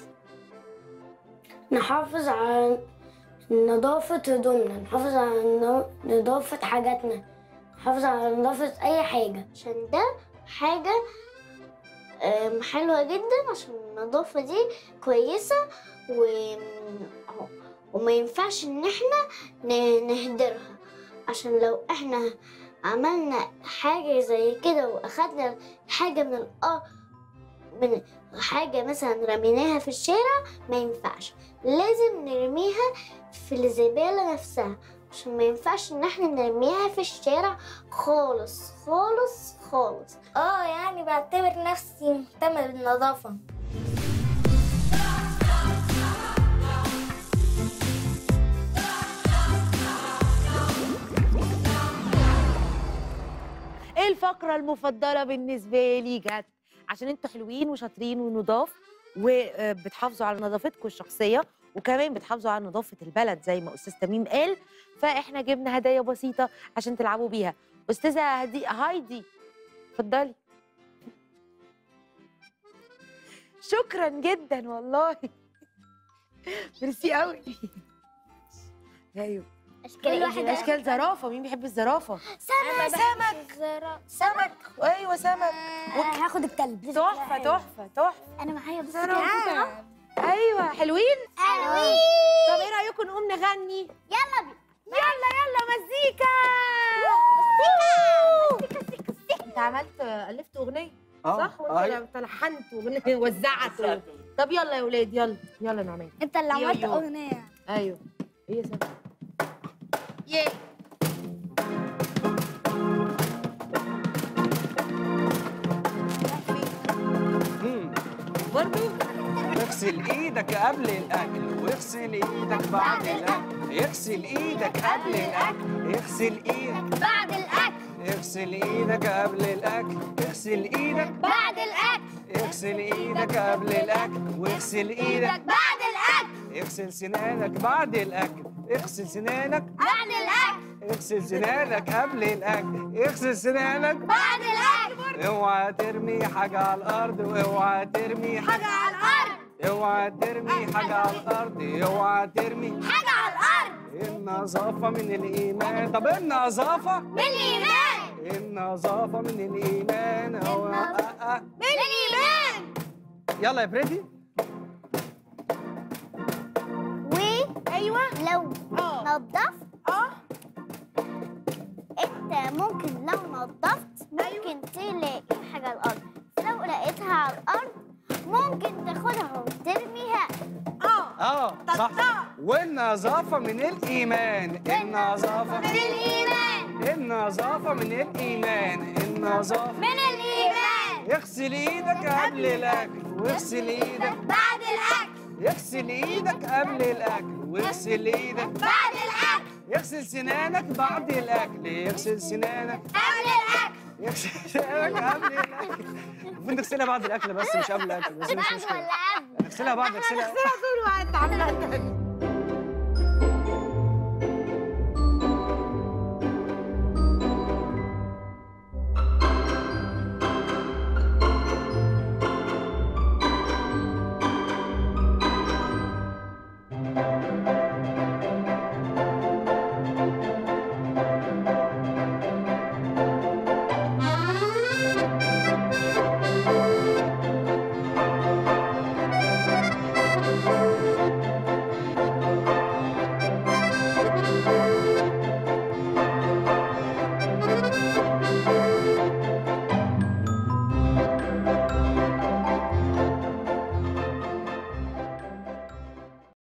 نحافظ على نظافة هدومنا نحافظ على نو- نظافة حاجاتنا نحافظ على نظافة أي حاجة عشان ده حاجة آم، حلوة جدا عشان النظافة دي كويسة و... وما ينفعش إن احنا ن- نهدرها عشان لو احنا عملنا حاجة زي كده وأخدنا حاجة من الأرض من حاجة مثلا رميناها في الشارع ما ينفعش لازم نرميها في الزبالة نفسها عشان ما ينفعش ان احنا نرميها في الشارع خالص خالص خالص اه يعني بعتبر نفسي مهتمة بالنظافة الفقرة المفضلة بالنسبة لي جت عشان انتوا حلوين وشاطرين ونضاف وبتحافظوا على نظافتكم الشخصية وكمان بتحافظوا على نظافة البلد زي ما أستاذ تميم قال فإحنا جبنا هدايا بسيطة عشان تلعبوا بيها أستاذة هدي هايدي اتفضلي شكرا جدا والله ميرسي قوي ايوه كل واحد اشكال زرافه مين بيحب الزرافه سمك سمك سمك ايوه سمك هاخد الكلب تحفه تحفه تحفه أنا معايا بس زرافه ايوه حلوين حلوين. طب ايه رايكم نقوم نغني يلا بينا يلا يلا مزيكا انت عملت الفت اغنيه آه، صح آه، وانت أيوة. اللي لحنت اغنيه وزعت طب يلا يا ولاد يلا يلا نعمل انت اللي يو عملت يو. اغنية ايوه ايه يا سلام يه برضو اغسل ايدك قبل الاكل واغسل ايدك بعد الاكل اغسل ايدك قبل الاكل اغسل ايدك بعد الأكل اغسل ايدك قبل الاكل اغسل ايدك بعد الأكل اغسل ايدك قبل الاكل واغسل ايدك بعد الأكل اغسل سنانك بعد الاكل اغسل سنانك بعد الأكل اغسل سنانك قبل الاكل اغسل سنانك بعد الأكل اوعى ترمي حاجه على الارض واوعى ترمي حاجة على الأرض اوعى ترمي حاجه على الارض اوعى ترمي حاجة على الأرض النظافة من الإيمان طب النظافة من الإيمان النظافة من الإيمان أو آه آه. من الإيمان يلا يا بريدي و ايوه لو اه نظفت اه انت ممكن لو نظفت ممكن تلاقي حاجة على الأرض لو لقيتها على الأرض ممكن تاخدها وترميها اه اه صح والنظافة من الإيمان النظافة من الإيمان النظافة من الإيمان النظافة من الإيمان اغسل ايدك قبل الأكل واغسل ايدك بعد الأكل اغسل ايدك قبل الأكل واغسل ايدك بعد الأكل اغسل سنانك بعد الأكل اغسل سنانك قبل الأكل اغسل سنانك قبل الأكل المفروض نغسلها بعد الأكل بس مش قبل الأكل بس مش بعد مشكلة ولا قبل نغسلها بعد نغسلها طول الوقت عمال